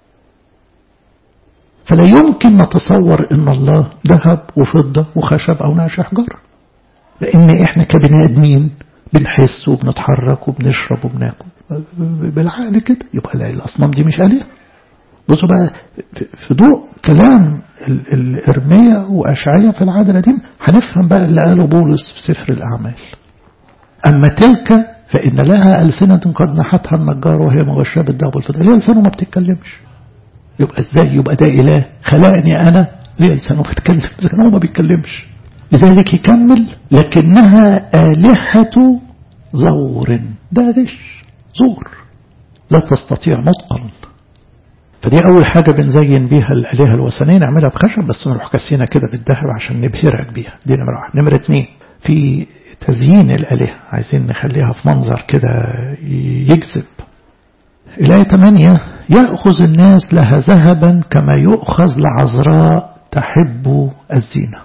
فلا يمكن نتصور إن الله ذهب وفضة وخشب أو نعش أحجار لأن إحنا كبني آدمين بنحس وبنتحرك وبنشرب وبناكل بالعقل كده يبقى الأصنام دي مش آلهة بصوا بقى في ضوء كلام الإرمية وأشعية في العهد القديم هنفهم بقى اللي قاله بولس في سفر الأعمال أما تلك فإن لها ألسنة قد نحتها النجار وهي مغشاة بالذهب والفضة ليه لسانه ما بتتكلمش يبقى ازاي يبقى ده إله خلقني أنا ليه لسانه بيتكلم إذا كان هو ما بيتكلمش لذلك يكمل لكنها آلهة زور ده غش زور لا تستطيع نطقا فدي أول حاجة بنزين بيها الآلهة الوثنية نعملها بخشب بس نروح كسينا كده بالذهب عشان نبهرك بيها دي نمرة واحد نمرة اتنين في تزيين الآلهة عايزين نخليها في منظر كده يجذب الآية 8 يأخذ الناس لها ذهبا كما يؤخذ لعذراء تحب الزينة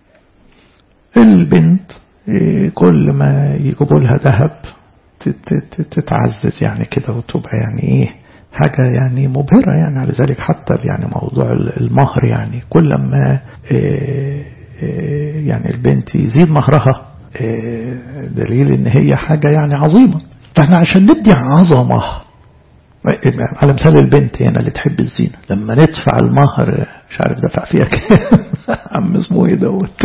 البنت كل ما يجيبوا لها ذهب تتعزز يعني كده وتبقى يعني ايه حاجة يعني مبهرة يعني على ذلك حتى يعني موضوع المهر يعني كل ما يعني البنت يزيد مهرها دليل ان هي حاجة يعني عظيمة فاحنا عشان ندي عظمة على مثال البنت هنا اللي تحب الزينة لما ندفع المهر مش عارف دفع فيها كام عم اسمه ايه دوت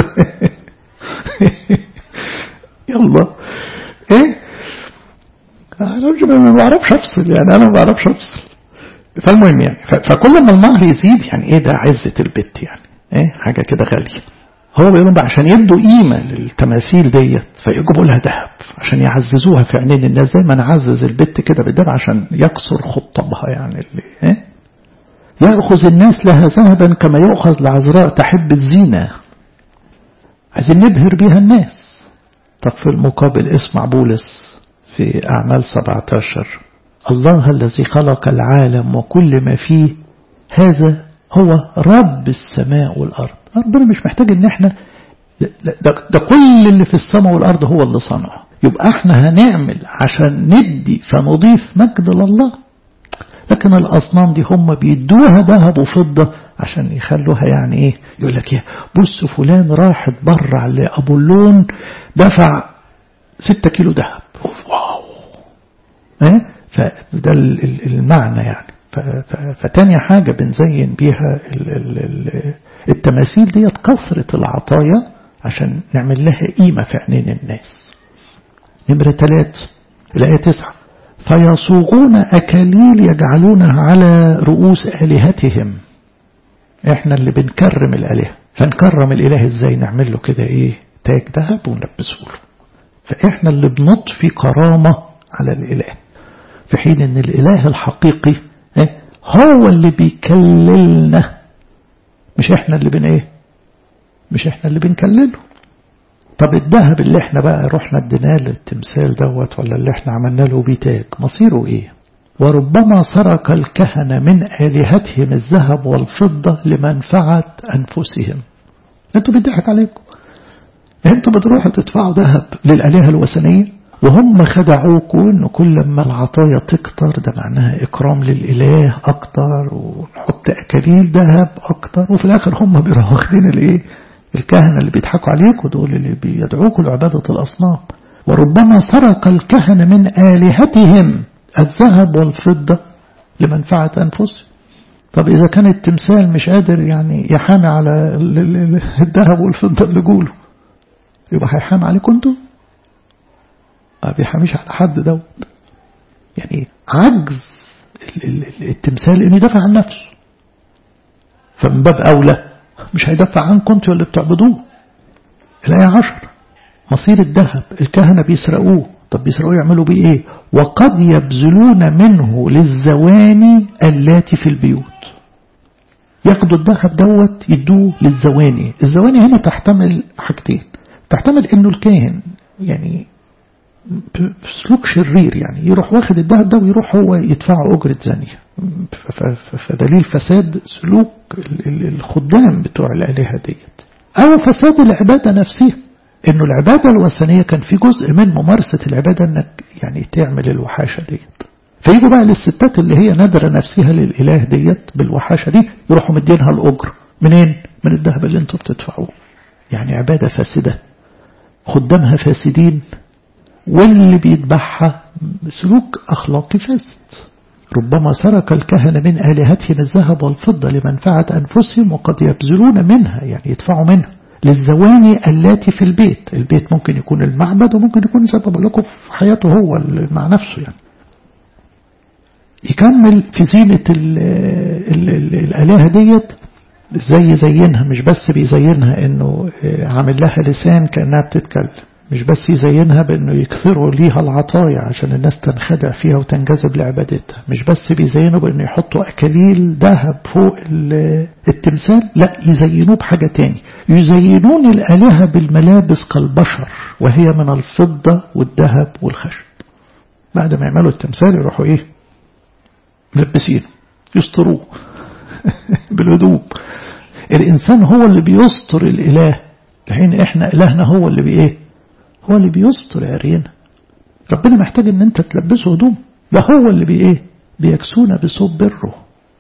يلا ايه انا ما بعرفش افصل يعني انا ما بعرفش افصل فالمهم يعني فكل ما المهر يزيد يعني ايه ده عزة البت يعني ايه حاجة كده غالية هو بيقولوا بقى عشان يدوا قيمة للتماثيل ديت فيجيبوا لها ذهب عشان يعززوها في عينين الناس زي ما نعزز البت كده بالذهب عشان يكسر خطبها يعني اللي ايه يأخذ الناس لها ذهبا كما يؤخذ لعذراء تحب الزينة عايزين نبهر بيها الناس طب في المقابل اسمع بولس في أعمال 17 الله الذي خلق العالم وكل ما فيه هذا هو رب السماء والأرض ربنا مش محتاج ان احنا ده, ده, ده كل اللي في السماء والأرض هو اللي صنعه يبقى احنا هنعمل عشان ندي فنضيف مجد لله لكن الأصنام دي هم بيدوها ذهب وفضة عشان يخلوها يعني ايه يقول لك يا بص فلان راح اتبرع لأبولون دفع ستة كيلو ذهب واو ايه فده المعنى يعني فتاني حاجة بنزين بيها التماثيل ديت كثرة العطايا عشان نعمل لها قيمة في عينين الناس نمرة ثلاث الآية تسعة فيصوغون أكاليل يجعلونها على رؤوس آلهتهم احنا اللي بنكرم الآلهة فنكرم الإله ازاي نعمل له كده ايه تاج ذهب ونلبسه له فاحنا اللي بنطفي كرامة على الإله في حين ان الإله الحقيقي ايه هو اللي بيكللنا مش احنا اللي بن ايه مش احنا اللي بنكلله طب الذهب اللي احنا بقى رحنا اديناه للتمثال دوت ولا اللي احنا عملنا له بيه تاج مصيره ايه وربما سرق الكهنة من آلهتهم الذهب والفضة لمنفعة أنفسهم انتوا بيضحك عليكم انتوا بتروحوا تدفعوا ذهب للآلهة الوثنية وهم خدعوكم ان كل ما العطايا تكتر ده معناها اكرام للاله اكتر ونحط اكاليل ذهب اكتر وفي الاخر هم بيروحوا واخدين الايه الكهنه اللي بيضحكوا عليكم دول اللي بيدعوكم لعباده الاصنام وربما سرق الكهنه من الهتهم الذهب والفضه لمنفعه انفسهم طب اذا كان التمثال مش قادر يعني يحامي على الذهب والفضه اللي جوله يبقى هيحامي عليكم انتوا ما بيحاميش على حد دوت يعني عجز التمثال انه يدافع عن نفسه فمن باب اولى مش هيدافع عنكم انتوا اللي بتعبدوه الآية عشر مصير الذهب الكهنة بيسرقوه طب بيسرقوه يعملوا بيه ايه وقد يبذلون منه للزواني اللاتي في البيوت ياخدوا الذهب دوت يدوه للزواني الزواني هنا تحتمل حاجتين تحتمل انه الكاهن يعني سلوك شرير يعني يروح واخد الذهب ده ويروح هو يدفع أجرة زانية فدليل فساد سلوك الخدام بتوع الآلهة ديت أو فساد العبادة نفسها إنه العبادة الوثنية كان في جزء من ممارسة العبادة إنك يعني تعمل الوحاشة ديت فيجوا بقى للستات اللي هي نادرة نفسها للإله ديت بالوحاشة دي يروحوا مدينها الأجر منين؟ من الذهب اللي انتوا بتدفعوه يعني عبادة فاسدة خدامها فاسدين واللي بيتبعها سلوك أخلاقي فاسد ربما سرق الكهنة من آلهتهم الذهب والفضة لمنفعة أنفسهم وقد يبذلون منها يعني يدفعوا منها للزواني التي في البيت البيت ممكن يكون المعبد وممكن يكون زي ما بقول لكم في حياته هو مع نفسه يعني يكمل في زينة ال ال ال الآلهة ديت زي زينها مش بس بيزينها انه عامل لها لسان كأنها بتتكلم مش بس يزينها بأنه يكثروا ليها العطايا عشان الناس تنخدع فيها وتنجذب لعبادتها مش بس بيزينوا بأنه يحطوا أكاليل ذهب فوق التمثال لا يزينوه بحاجة تاني يزينون الآلهة بالملابس كالبشر وهي من الفضة والذهب والخشب بعد ما يعملوا التمثال يروحوا ايه ملبسينه يستروه بالهدوم الإنسان هو اللي بيستر الإله لحين إحنا إلهنا هو اللي بإيه هو اللي بيستر عرينا ربنا محتاج ان انت تلبسه هدوم ده هو اللي بإيه بيكسونا بصوت بره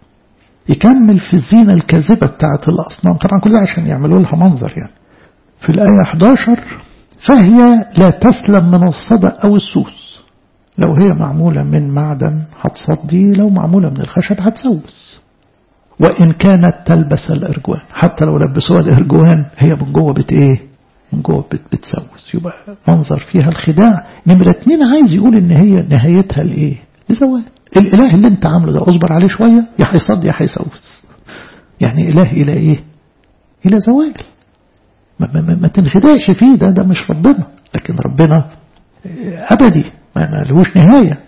يكمل في الزينة الكاذبة بتاعت الأصنام طبعا كل ده عشان يعملوا لها منظر يعني في الآية 11 فهي لا تسلم من الصدى أو السوس لو هي معمولة من معدن هتصدي لو معمولة من الخشب هتسوس وإن كانت تلبس الإرجوان حتى لو لبسوها الإرجوان هي من جوه بت إيه من جوه بت بتسوس يبقى منظر فيها الخداع نمرة اتنين عايز يقول إن هي نهايتها الإيه لزوال الإله اللي أنت عامله ده أصبر عليه شوية يا هيصد يا هيسوس يعني إله إلى إيه إلى زوال ما, ما, ما, ما تنخدعش فيه ده ده مش ربنا لكن ربنا أبدي ما لهوش نهاية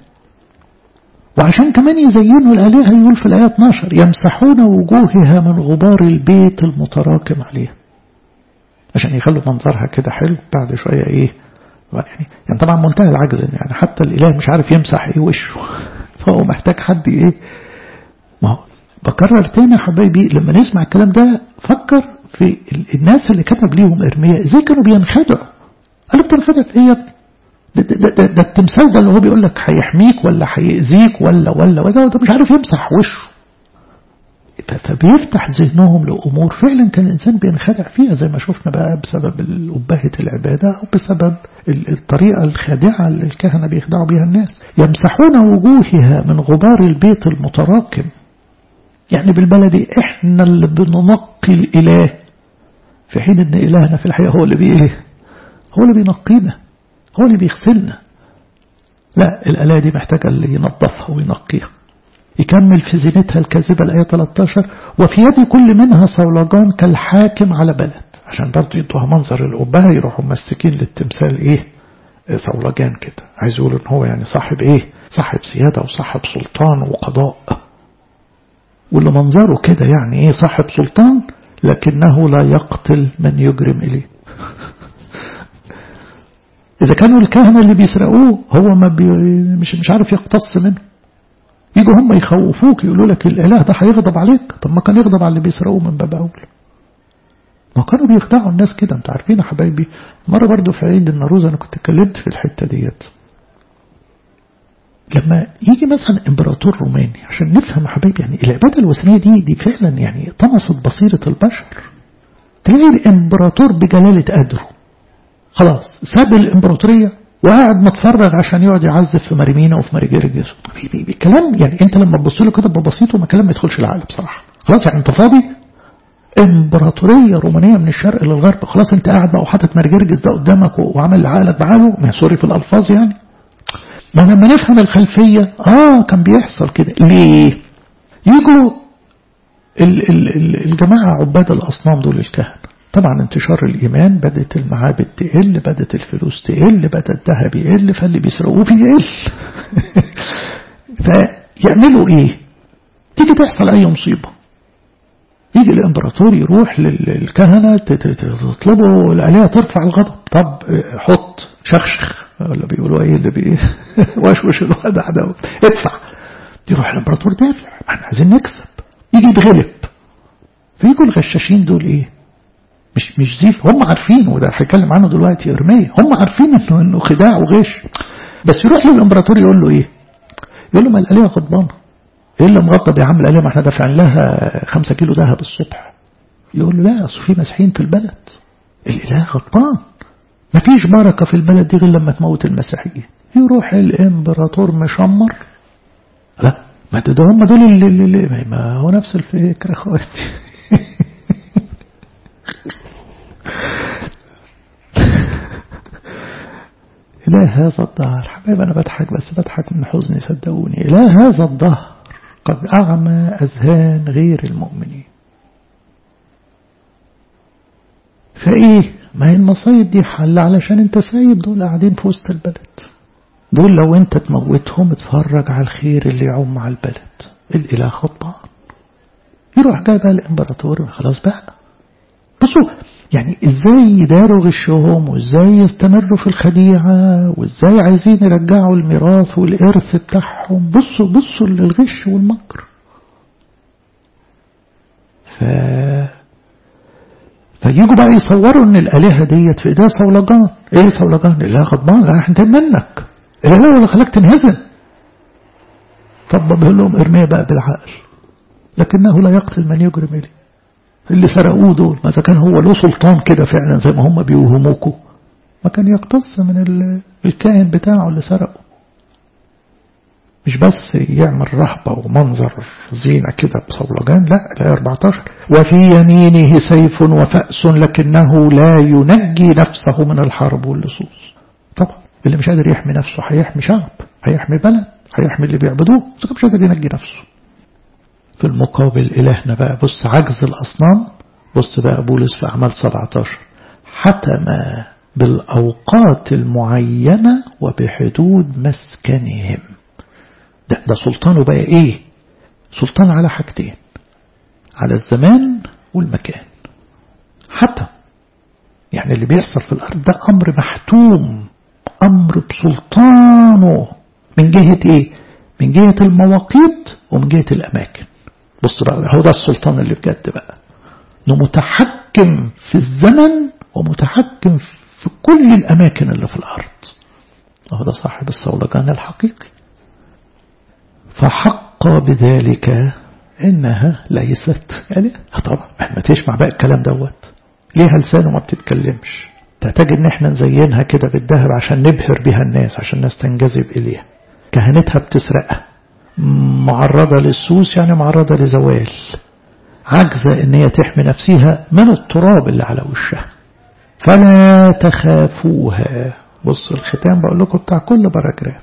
وعشان كمان يزينوا الآلهة يقول في الآية 12 يمسحون وجوهها من غبار البيت المتراكم عليها عشان يخلوا منظرها كده حلو بعد شوية ايه يعني, يعني طبعا منتهى العجز يعني حتى الإله مش عارف يمسح ايه وشه فهو محتاج حد ايه ما هو بكرر تاني يا حبايبي لما نسمع الكلام ده فكر في الناس اللي كتب ليهم ارمياء ازاي كانوا بينخدعوا قالوا بتنخدع في ايه يا ابني ده, ده, ده, ده التمثال ده اللي هو بيقول لك هيحميك ولا هيأذيك ولا ولا ولا ده مش عارف يمسح وشه فبيفتح ذهنهم لأمور فعلا كان الإنسان بينخدع فيها زي ما شفنا بقى بسبب أبهة العبادة أو بسبب الطريقة الخادعة اللي الكهنة بيخدعوا بها الناس يمسحون وجوهها من غبار البيت المتراكم يعني بالبلدي احنا اللي بننقي الإله في حين ان إلهنا في الحقيقة هو اللي بيه هو اللي بينقينا هو اللي بيغسلنا لا الآلة دي محتاجة اللي ينظفها وينقيها يكمل في زينتها الكاذبة الآية 13 وفي يد كل منها صولجان كالحاكم على بلد عشان برضه يدوها منظر الأبهة يروحوا ممسكين للتمثال إيه صولجان كده عايز يقول إن هو يعني صاحب إيه صاحب سيادة وصاحب سلطان وقضاء واللي منظره كده يعني إيه صاحب سلطان لكنه لا يقتل من يجرم إليه إذا كانوا الكهنة اللي بيسرقوه هو ما بي مش مش عارف يقتص منه يجوا هم يخوفوك يقولوا لك الإله ده هيغضب عليك طب ما كان يغضب على اللي بيسرقوه من باب أول ما كانوا بيخدعوا الناس كده انتوا عارفين يا حبايبي مرة برضو في عيد النوروز أنا كنت اتكلمت في الحتة ديت لما يجي مثلا امبراطور روماني عشان نفهم يا حبايبي يعني العبادة الوثنية دي دي فعلا يعني طمست بصيرة البشر تلاقي الامبراطور بجلالة قدره خلاص ساب الامبراطورية وقاعد متفرج عشان يقعد يعزف في مريمينا وفي ماريجيرجس كلام يعني انت لما تبص له كده ببسيطه ما كلام ما يدخلش العقل بصراحه خلاص يعني انت فاضي امبراطوريه رومانيه من الشرق للغرب خلاص انت قاعد بقى وحاطط ماريجيرجس ده قدامك وعامل عقلك بعقله ما سوري في الالفاظ يعني ما لما نفهم الخلفيه اه كان بيحصل كده ليه؟ يجوا ال ال ال الجماعه عباد الاصنام دول الكهنه طبعا انتشار الإيمان بدأت المعابد تقل بدأت الفلوس تقل بدأ الذهب يقل فاللي بيسرقوه بيقل فيعملوا ايه تيجي تحصل اي مصيبة يجي الامبراطور يروح للكهنة تطلبه الآلهة ترفع الغضب طب حط شخشخ ولا بيقولوا ايه اللي بي وشوش الوضع ده ادفع يروح الامبراطور دافع احنا عايزين نكسب يجي يتغلب فيجوا الغشاشين دول ايه مش مش زيف هم عارفين وده هيتكلم عنه دلوقتي ارميه هم عارفين انه انه خداع وغش بس يروح للامبراطور يقول له ايه يقول له ما الالهه غضبانه ايه اللي مغضب يا عم الالهه ما احنا دافعين لها خمسة كيلو ذهب الصبح يقول له لا اصل في مسيحيين في البلد الاله غضبان ما فيش بركه في البلد دي غير لما تموت المسيحيين يروح الامبراطور مشمر لا ما ده هم دول اللي, اللي ما هو نفس الفكره اخواتي إلى هذا الدهر حبايب أنا بضحك بس بضحك من حزني صدقوني إلى هذا الدهر قد أعمى أذهان غير المؤمنين فإيه ما هي المصايب دي حل علشان انت سايب دول قاعدين في وسط البلد دول لو انت تموتهم اتفرج على الخير اللي يعم على البلد الإله خطان يروح جاي بقى الإمبراطور خلاص بقى بصوا يعني ازاي يداروا غشهم وازاي يستمروا في الخديعة وازاي عايزين يرجعوا الميراث والإرث بتاعهم بصوا بصوا للغش والمكر ف... فيجوا بقى يصوروا ان الآلهة ديت في ايديها صولجان ايه صولجان الاله غضبان لا احنا منك الاله اللي خلاك تنهزم طب بقول لهم ارميه بقى بالعقل لكنه لا يقتل من يجرم اليه اللي سرقوه دول ما إذا كان هو له سلطان كده فعلا زي ما هم بيوهموكوا ما كان يقتص من الكائن بتاعه اللي سرقه مش بس يعمل رهبة ومنظر زينة كده بصولجان لا لا 14 وفي يمينه سيف وفأس لكنه لا ينجي نفسه من الحرب واللصوص طبعا اللي مش قادر يحمي نفسه هيحمي شعب هيحمي بلد هيحمي اللي بيعبدوه بس مش قادر ينجي نفسه في المقابل إلهنا بقى بص عجز الأصنام بص بقى بولس في أعمال 17 حتم بالأوقات المعينة وبحدود مسكنهم ده, ده سلطانه بقى إيه سلطان على حاجتين على الزمان والمكان حتى يعني اللي بيحصل في الأرض ده أمر محتوم أمر بسلطانه من جهة إيه من جهة المواقيت ومن جهة الأماكن بص بقى هو ده السلطان اللي بجد بقى انه متحكم في الزمن ومتحكم في كل الأماكن اللي في الأرض هو ده صاحب الصولجان الحقيقي فحق بذلك إنها ليست آلهة طبعا ما تسمع بقى الكلام دوت ليها لسان وما بتتكلمش تحتاج ان احنا نزينها كده بالذهب عشان نبهر بها الناس عشان الناس تنجذب اليها كهنتها بتسرقها معرضة للسوس يعني معرضة لزوال عجزة ان هي تحمي نفسها من التراب اللي على وشها فلا تخافوها بص الختام بقول لكم بتاع كل باراجراف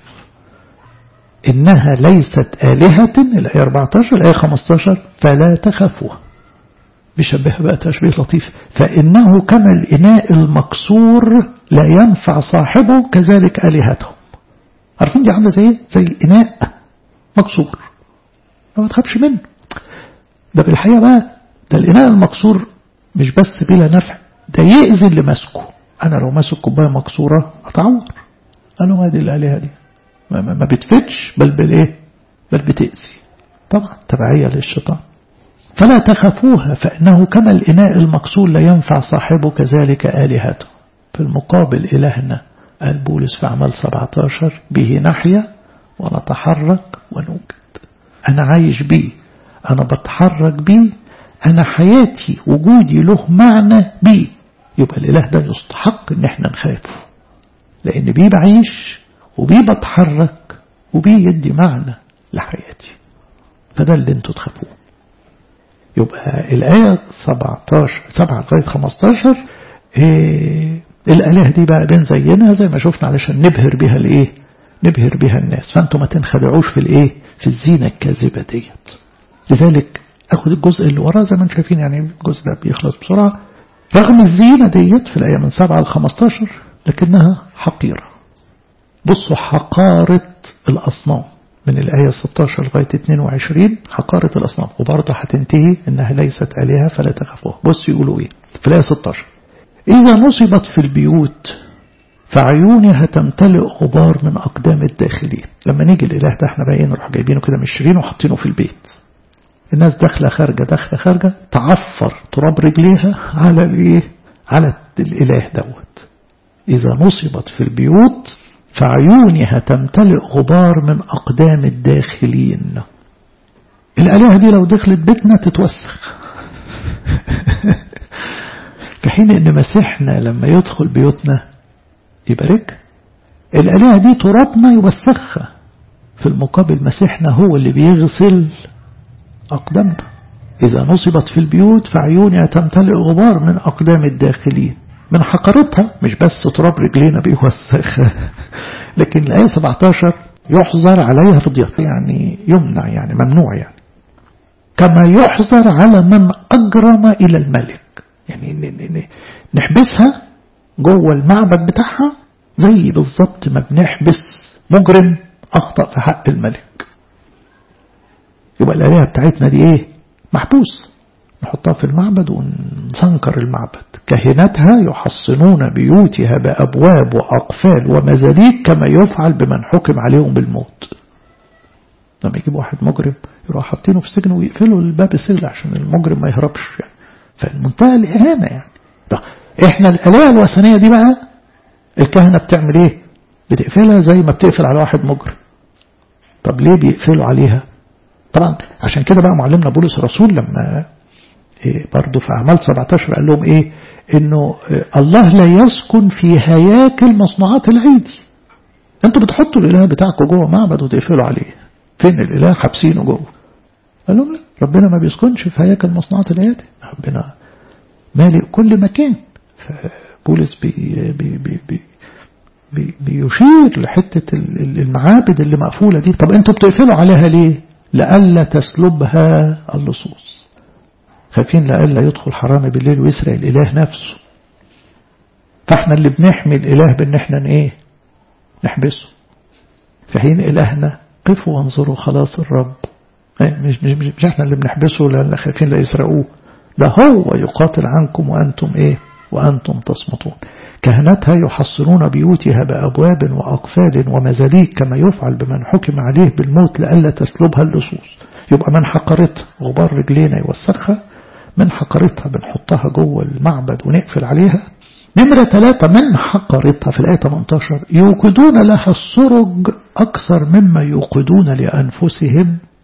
إنها ليست آلهة الآية 14 الآية 15 فلا تخافوها بيشبهها بقى تشبيه لطيف فإنه كما الإناء المكسور لا ينفع صاحبه كذلك آلهتهم عارفين دي عاملة زي زي إناء مكسور ما تخافش منه ده في الحقيقة بقى ده الإناء المكسور مش بس بلا نفع ده يأذي اللي ماسكه أنا لو ماسك كوباية مكسورة أتعور أنا ما دي الآلهة دي ما, ما بتفتش بل بالإيه بل بتأذي طبعا تبعية للشيطان فلا تخافوها فإنه كما الإناء المكسور لا ينفع صاحبه كذلك آلهته في المقابل إلهنا قال بولس في عمل 17 به نحيا ونتحرك ونوجد أنا عايش بيه أنا بتحرك بيه أنا حياتي وجودي له معنى بيه يبقى الإله ده يستحق إن احنا نخافه لأن بيه بعيش وبيه بتحرك وبيه يدي معنى لحياتي فده اللي انتوا تخافوه يبقى الآية 17 7 لغاية 15 إيه الآلهة دي بقى بنزينها زي ما شفنا علشان نبهر بها الإيه نبهر بها الناس فأنتوا ما تنخدعوش في الإيه في الزينة الكاذبة ديت لذلك أخذ الجزء اللي وراه زي ما انتم شايفين يعني الجزء ده بيخلص بسرعة رغم الزينة ديت في الآية من 7 ل 15 لكنها حقيرة بصوا حقارة الأصنام من الآية 16 لغاية 22 حقارة الأصنام وبرضه هتنتهي إنها ليست آلهة فلا تخافوها بص يقولوا إيه في الآية 16 إذا نصبت في البيوت فعيونها تمتلئ غبار من أقدام الداخلين لما نيجي الإله ده احنا بقى نروح جايبينه كده مشرينه وحاطينه في البيت الناس داخلة خارجة داخلة خارجة تعفر تراب رجليها على الإيه على الإله دوت إذا نصبت في البيوت فعيونها تمتلئ غبار من أقدام الداخلين الآلهة دي لو دخلت بيتنا تتوسخ في حين ان مسيحنا لما يدخل بيوتنا يبارك الآلهة دي ترابنا يوسخها في المقابل مسيحنا هو اللي بيغسل أقدامنا إذا نصبت في البيوت فعيونها تمتلئ غبار من أقدام الداخلين من حقرتها مش بس تراب رجلينا بيوسخها لكن الآية 17 يحظر عليها في الضيافة يعني يمنع يعني ممنوع يعني كما يحظر على من أجرم إلى الملك يعني نحبسها جوه المعبد بتاعها زي بالظبط ما بنحبس مجرم أخطأ في حق الملك يبقى الآلهة بتاعتنا دي إيه محبوس نحطها في المعبد ونسنكر المعبد كهنتها يحصنون بيوتها بأبواب وأقفال ومزاليك كما يفعل بمن حكم عليهم بالموت لما يجيب واحد مجرم يروح حاطينه في السجن ويقفلوا الباب السجن عشان المجرم ما يهربش يعني فالمنتهى الإهانة يعني طب احنا الآلهة الوثنية دي بقى الكهنة بتعمل ايه بتقفلها زي ما بتقفل على واحد مجرم طب ليه بيقفلوا عليها طبعا عشان كده بقى معلمنا بولس الرسول لما إيه برضه في أعمال 17 قال لهم إيه إنه الله لا يسكن في هياكل مصنوعات الأيدي أنتوا بتحطوا الإله بتاعكم جوه معبد وتقفلوا عليه فين الإله حابسينه جوه قال لهم لا ربنا ما بيسكنش في هياكل مصنوعات الأيدي ربنا مالئ كل مكان فبولس بي بي بي بي بي بيشير لحتة المعابد اللي مقفولة دي طب أنتوا بتقفلوا عليها ليه لألا تسلبها اللصوص خايفين لألا يدخل حرامي بالليل ويسرق الإله نفسه فاحنا اللي بنحمي الإله بأن احنا ايه نحبسه في حين إلهنا قفوا وانظروا خلاص الرب مش, مش, مش, مش احنا اللي بنحبسه لأن خايفين لا يسرقوه ده هو يقاتل عنكم وأنتم ايه وأنتم تصمتون كهنتها يحصنون بيوتها بأبواب وأقفال ومزاليك كما يفعل بمن حكم عليه بالموت لألا تسلبها اللصوص يبقى من حقرتها غبار رجلينا يوسخها من حقرتها بنحطها جوه المعبد ونقفل عليها نمرة ثلاثة من حقرتها في الآية 18 يوقدون لها السرج أكثر مما يوقدون لأنفسهم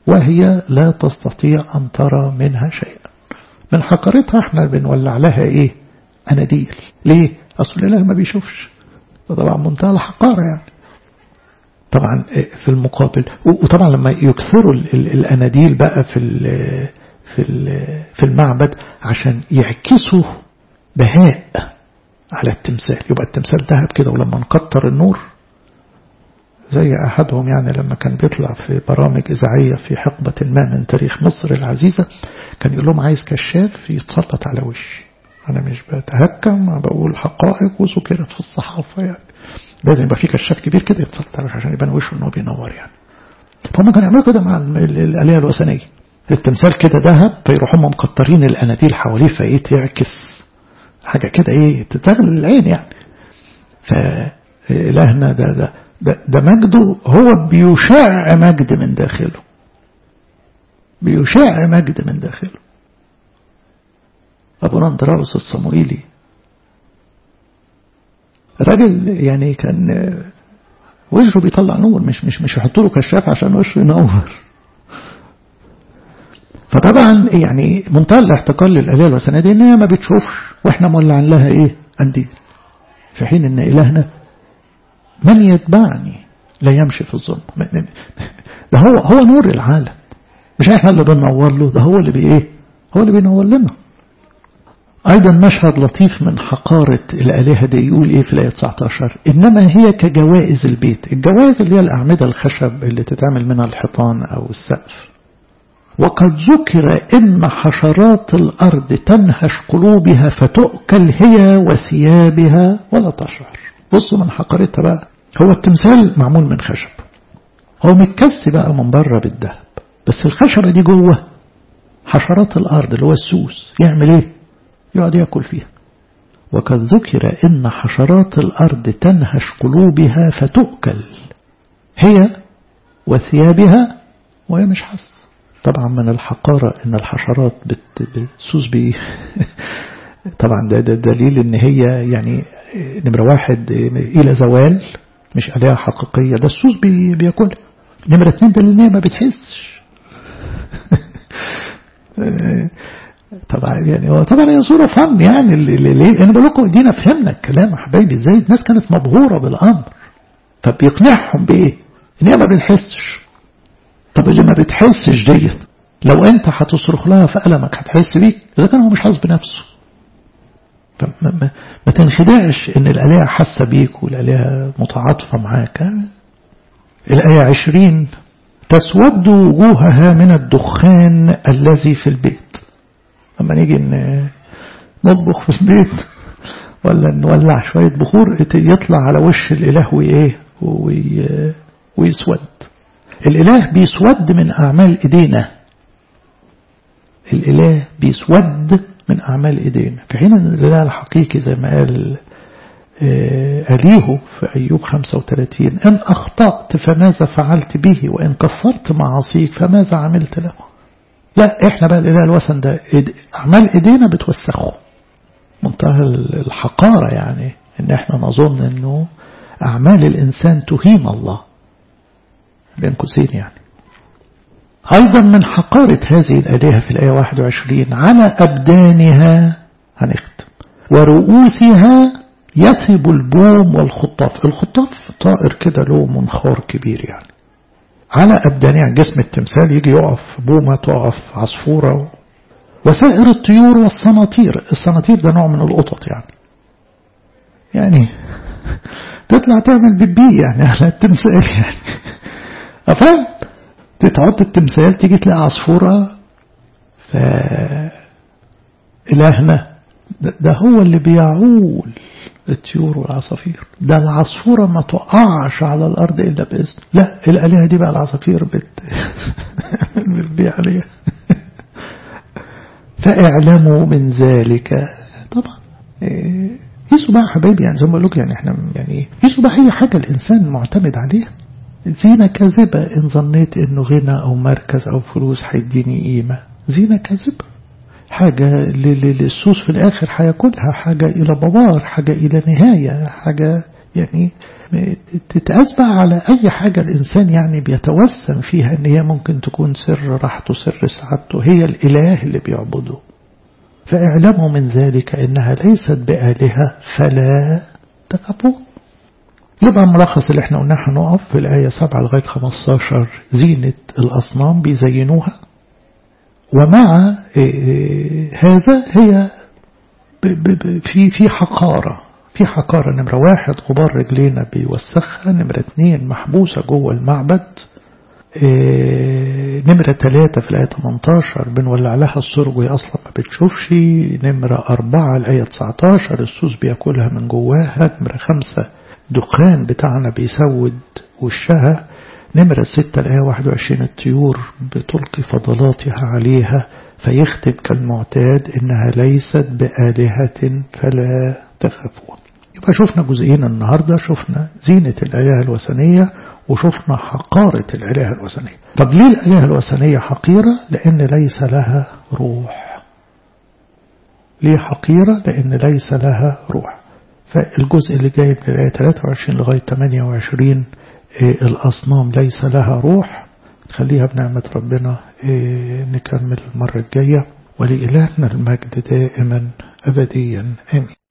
وهي لا تستطيع أن ترى منها شيئا من حقرتها احنا بنولع لها ايه أناديل ليه أصل الإله ما بيشوفش طبعا منتهى الحقارة يعني طبعا في المقابل وطبعا لما يكثروا الأناديل بقى في في في المعبد عشان يعكسوا بهاء على التمثال يبقى التمثال ذهب كده ولما نكتر النور زي أحدهم يعني لما كان بيطلع في برامج إذاعية في حقبة ما من تاريخ مصر العزيزة كان يقول لهم عايز كشاف يتسلط على وشي أنا مش بتهكم بقول حقائق وذكرت في الصحافة يعني لازم يبقى في كشاف كبير كده يتسلط على وشي عشان يبان وشه إنه بينور يعني فهم كانوا يعملوا كده مع الآلهة الوثنية التمثال كده ذهب فيروحوا هم مكترين الأناديل حواليه فإيه تعكس حاجة كده إيه تتغل العين يعني فإلهنا ده ده ده, ده مجده هو بيشاع مجد من داخله بيشاع مجد من داخله أبو اندراوس الصموئيلي راجل يعني كان وجهه بيطلع نور مش مش مش يحطوا له كشاف عشان وشه ينور فطبعا يعني منتهى الاحتقار للآلهة الوثنية دي إن هي ما بتشوفش وإحنا مولعين لها إيه؟ أنديل في حين إن إلهنا من يتبعني لا يمشي في الظلم ده هو هو نور العالم مش احنا اللي بننور له ده هو اللي بي ايه هو اللي بينور لنا ايضا مشهد لطيف من حقارة الالهة دي يقول ايه في الايه 19 انما هي كجوائز البيت الجوائز اللي هي الاعمدة الخشب اللي تتعمل منها الحيطان او السقف وقد ذكر إن حشرات الأرض تنهش قلوبها فتؤكل هي وثيابها ولا تشعر بصوا من حقرتها بقى هو التمثال معمول من خشب هو متكسي بقى من بره بالذهب بس الخشبة دي جوه حشرات الأرض اللي هو السوس يعمل ايه يقعد يأكل فيها وقد ذكر إن حشرات الأرض تنهش قلوبها فتؤكل هي وثيابها وهي مش حاسة طبعا من الحقارة إن الحشرات بتسوس بيه طبعا ده, ده دليل إن هي يعني نمرة واحد إلى زوال مش آلهة حقيقية ده السوس بي بياكلها نمرة اتنين دليل إن هي ما بتحسش طبعا يعني هو طبعا هي صورة فن يعني ليه انا بقول لكم دينا فهمنا الكلام يا حبايبي ازاي الناس كانت مبهورة بالامر فبيقنعهم بايه ان هي ما بنحسش طب اللي ما بتحسش ديت لو انت هتصرخ لها في ألمك هتحس بيه اذا كان هو مش حاسس بنفسه ما, ما, ما تنخدعش ان الآلهة حاسة بيك والآلهة متعاطفة معاك الآية عشرين تسود وجوهها من الدخان الذي في البيت لما نيجي نطبخ في البيت ولا نولع شوية بخور يطلع على وش الإله وإيه ويسود الإله بيسود من أعمال إيدينا الإله بيسود من أعمال إيدينا في حين أن الإله الحقيقي زي ما قال أليه في أيوب 35 إن أخطأت فماذا فعلت به وإن كفرت معاصيك فماذا عملت له لا إحنا بقى الإله الوثن ده أعمال إيدينا بتوسخه منتهى الحقارة يعني إن إحنا نظن إنه أعمال الإنسان تهين الله بين قوسين يعني أيضا من حقارة هذه الآلهة في الآية 21 على أبدانها هنختم ورؤوسها يثب البوم والخطاف الخطاف طائر كده له منخار كبير يعني على أبدانها جسم التمثال يجي يقف بومة تقف عصفورة وسائر الطيور والصناطير الصناطير ده نوع من القطط يعني يعني تطلع تعمل بيبي يعني على التمثال يعني أفهم تتحط التمثال تيجي تلاقي عصفورة ف إلهنا ده, ده هو اللي بيعول الطيور والعصافير ده العصفورة ما تقعش على الأرض إلا بإذن لا الآلهة دي بقى العصافير بت بتبيع عليها فاعلموا من ذلك طبعا قيسوا بقى حبايبي يعني زي ما بقول لكم يعني احنا يعني قيسوا بقى هي حاجة الإنسان معتمد عليها زينة كاذبة إن ظنيت إنه غنى أو مركز أو فلوس هيديني قيمة زينة كاذبة حاجة للسوس في الآخر هياكلها حاجة إلى بوار حاجة إلى نهاية حاجة يعني تتقاس بقى على أي حاجة الإنسان يعني بيتوسم فيها إن هي ممكن تكون سر راحته سر سعادته هي الإله اللي بيعبده فاعلموا من ذلك إنها ليست بآلهة فلا تخافوا يبقى الملخص اللي احنا قلناه هنقف في الآية 7 لغاية 15 زينة الأصنام بيزينوها ومع هذا هي في في حقارة في حقارة نمرة واحد غبار رجلينا بيوسخها نمرة اتنين محبوسة جوه المعبد نمرة ثلاثة في الآية 18 بنولع لها السرج وهي أصلا ما بتشوفش نمرة أربعة الآية 19 السوس بياكلها من جواها نمرة خمسة دخان بتاعنا بيسود وشها نمرة ستة الآية 21 الطيور بتلقي فضلاتها عليها فيختم كالمعتاد إنها ليست بآلهة فلا تخافون يبقى شفنا جزئين النهاردة شفنا زينة الآلهة الوثنية وشفنا حقارة الآلهة الوثنية طب ليه الآلهة الوثنية حقيرة لأن ليس لها روح ليه حقيرة لأن ليس لها روح فالجزء اللي جاي من الآية 23 لغاية 28 الأصنام ليس لها روح خليها بنعمة ربنا نكمل المرة الجاية ولإلهنا المجد دائما أبديا آمين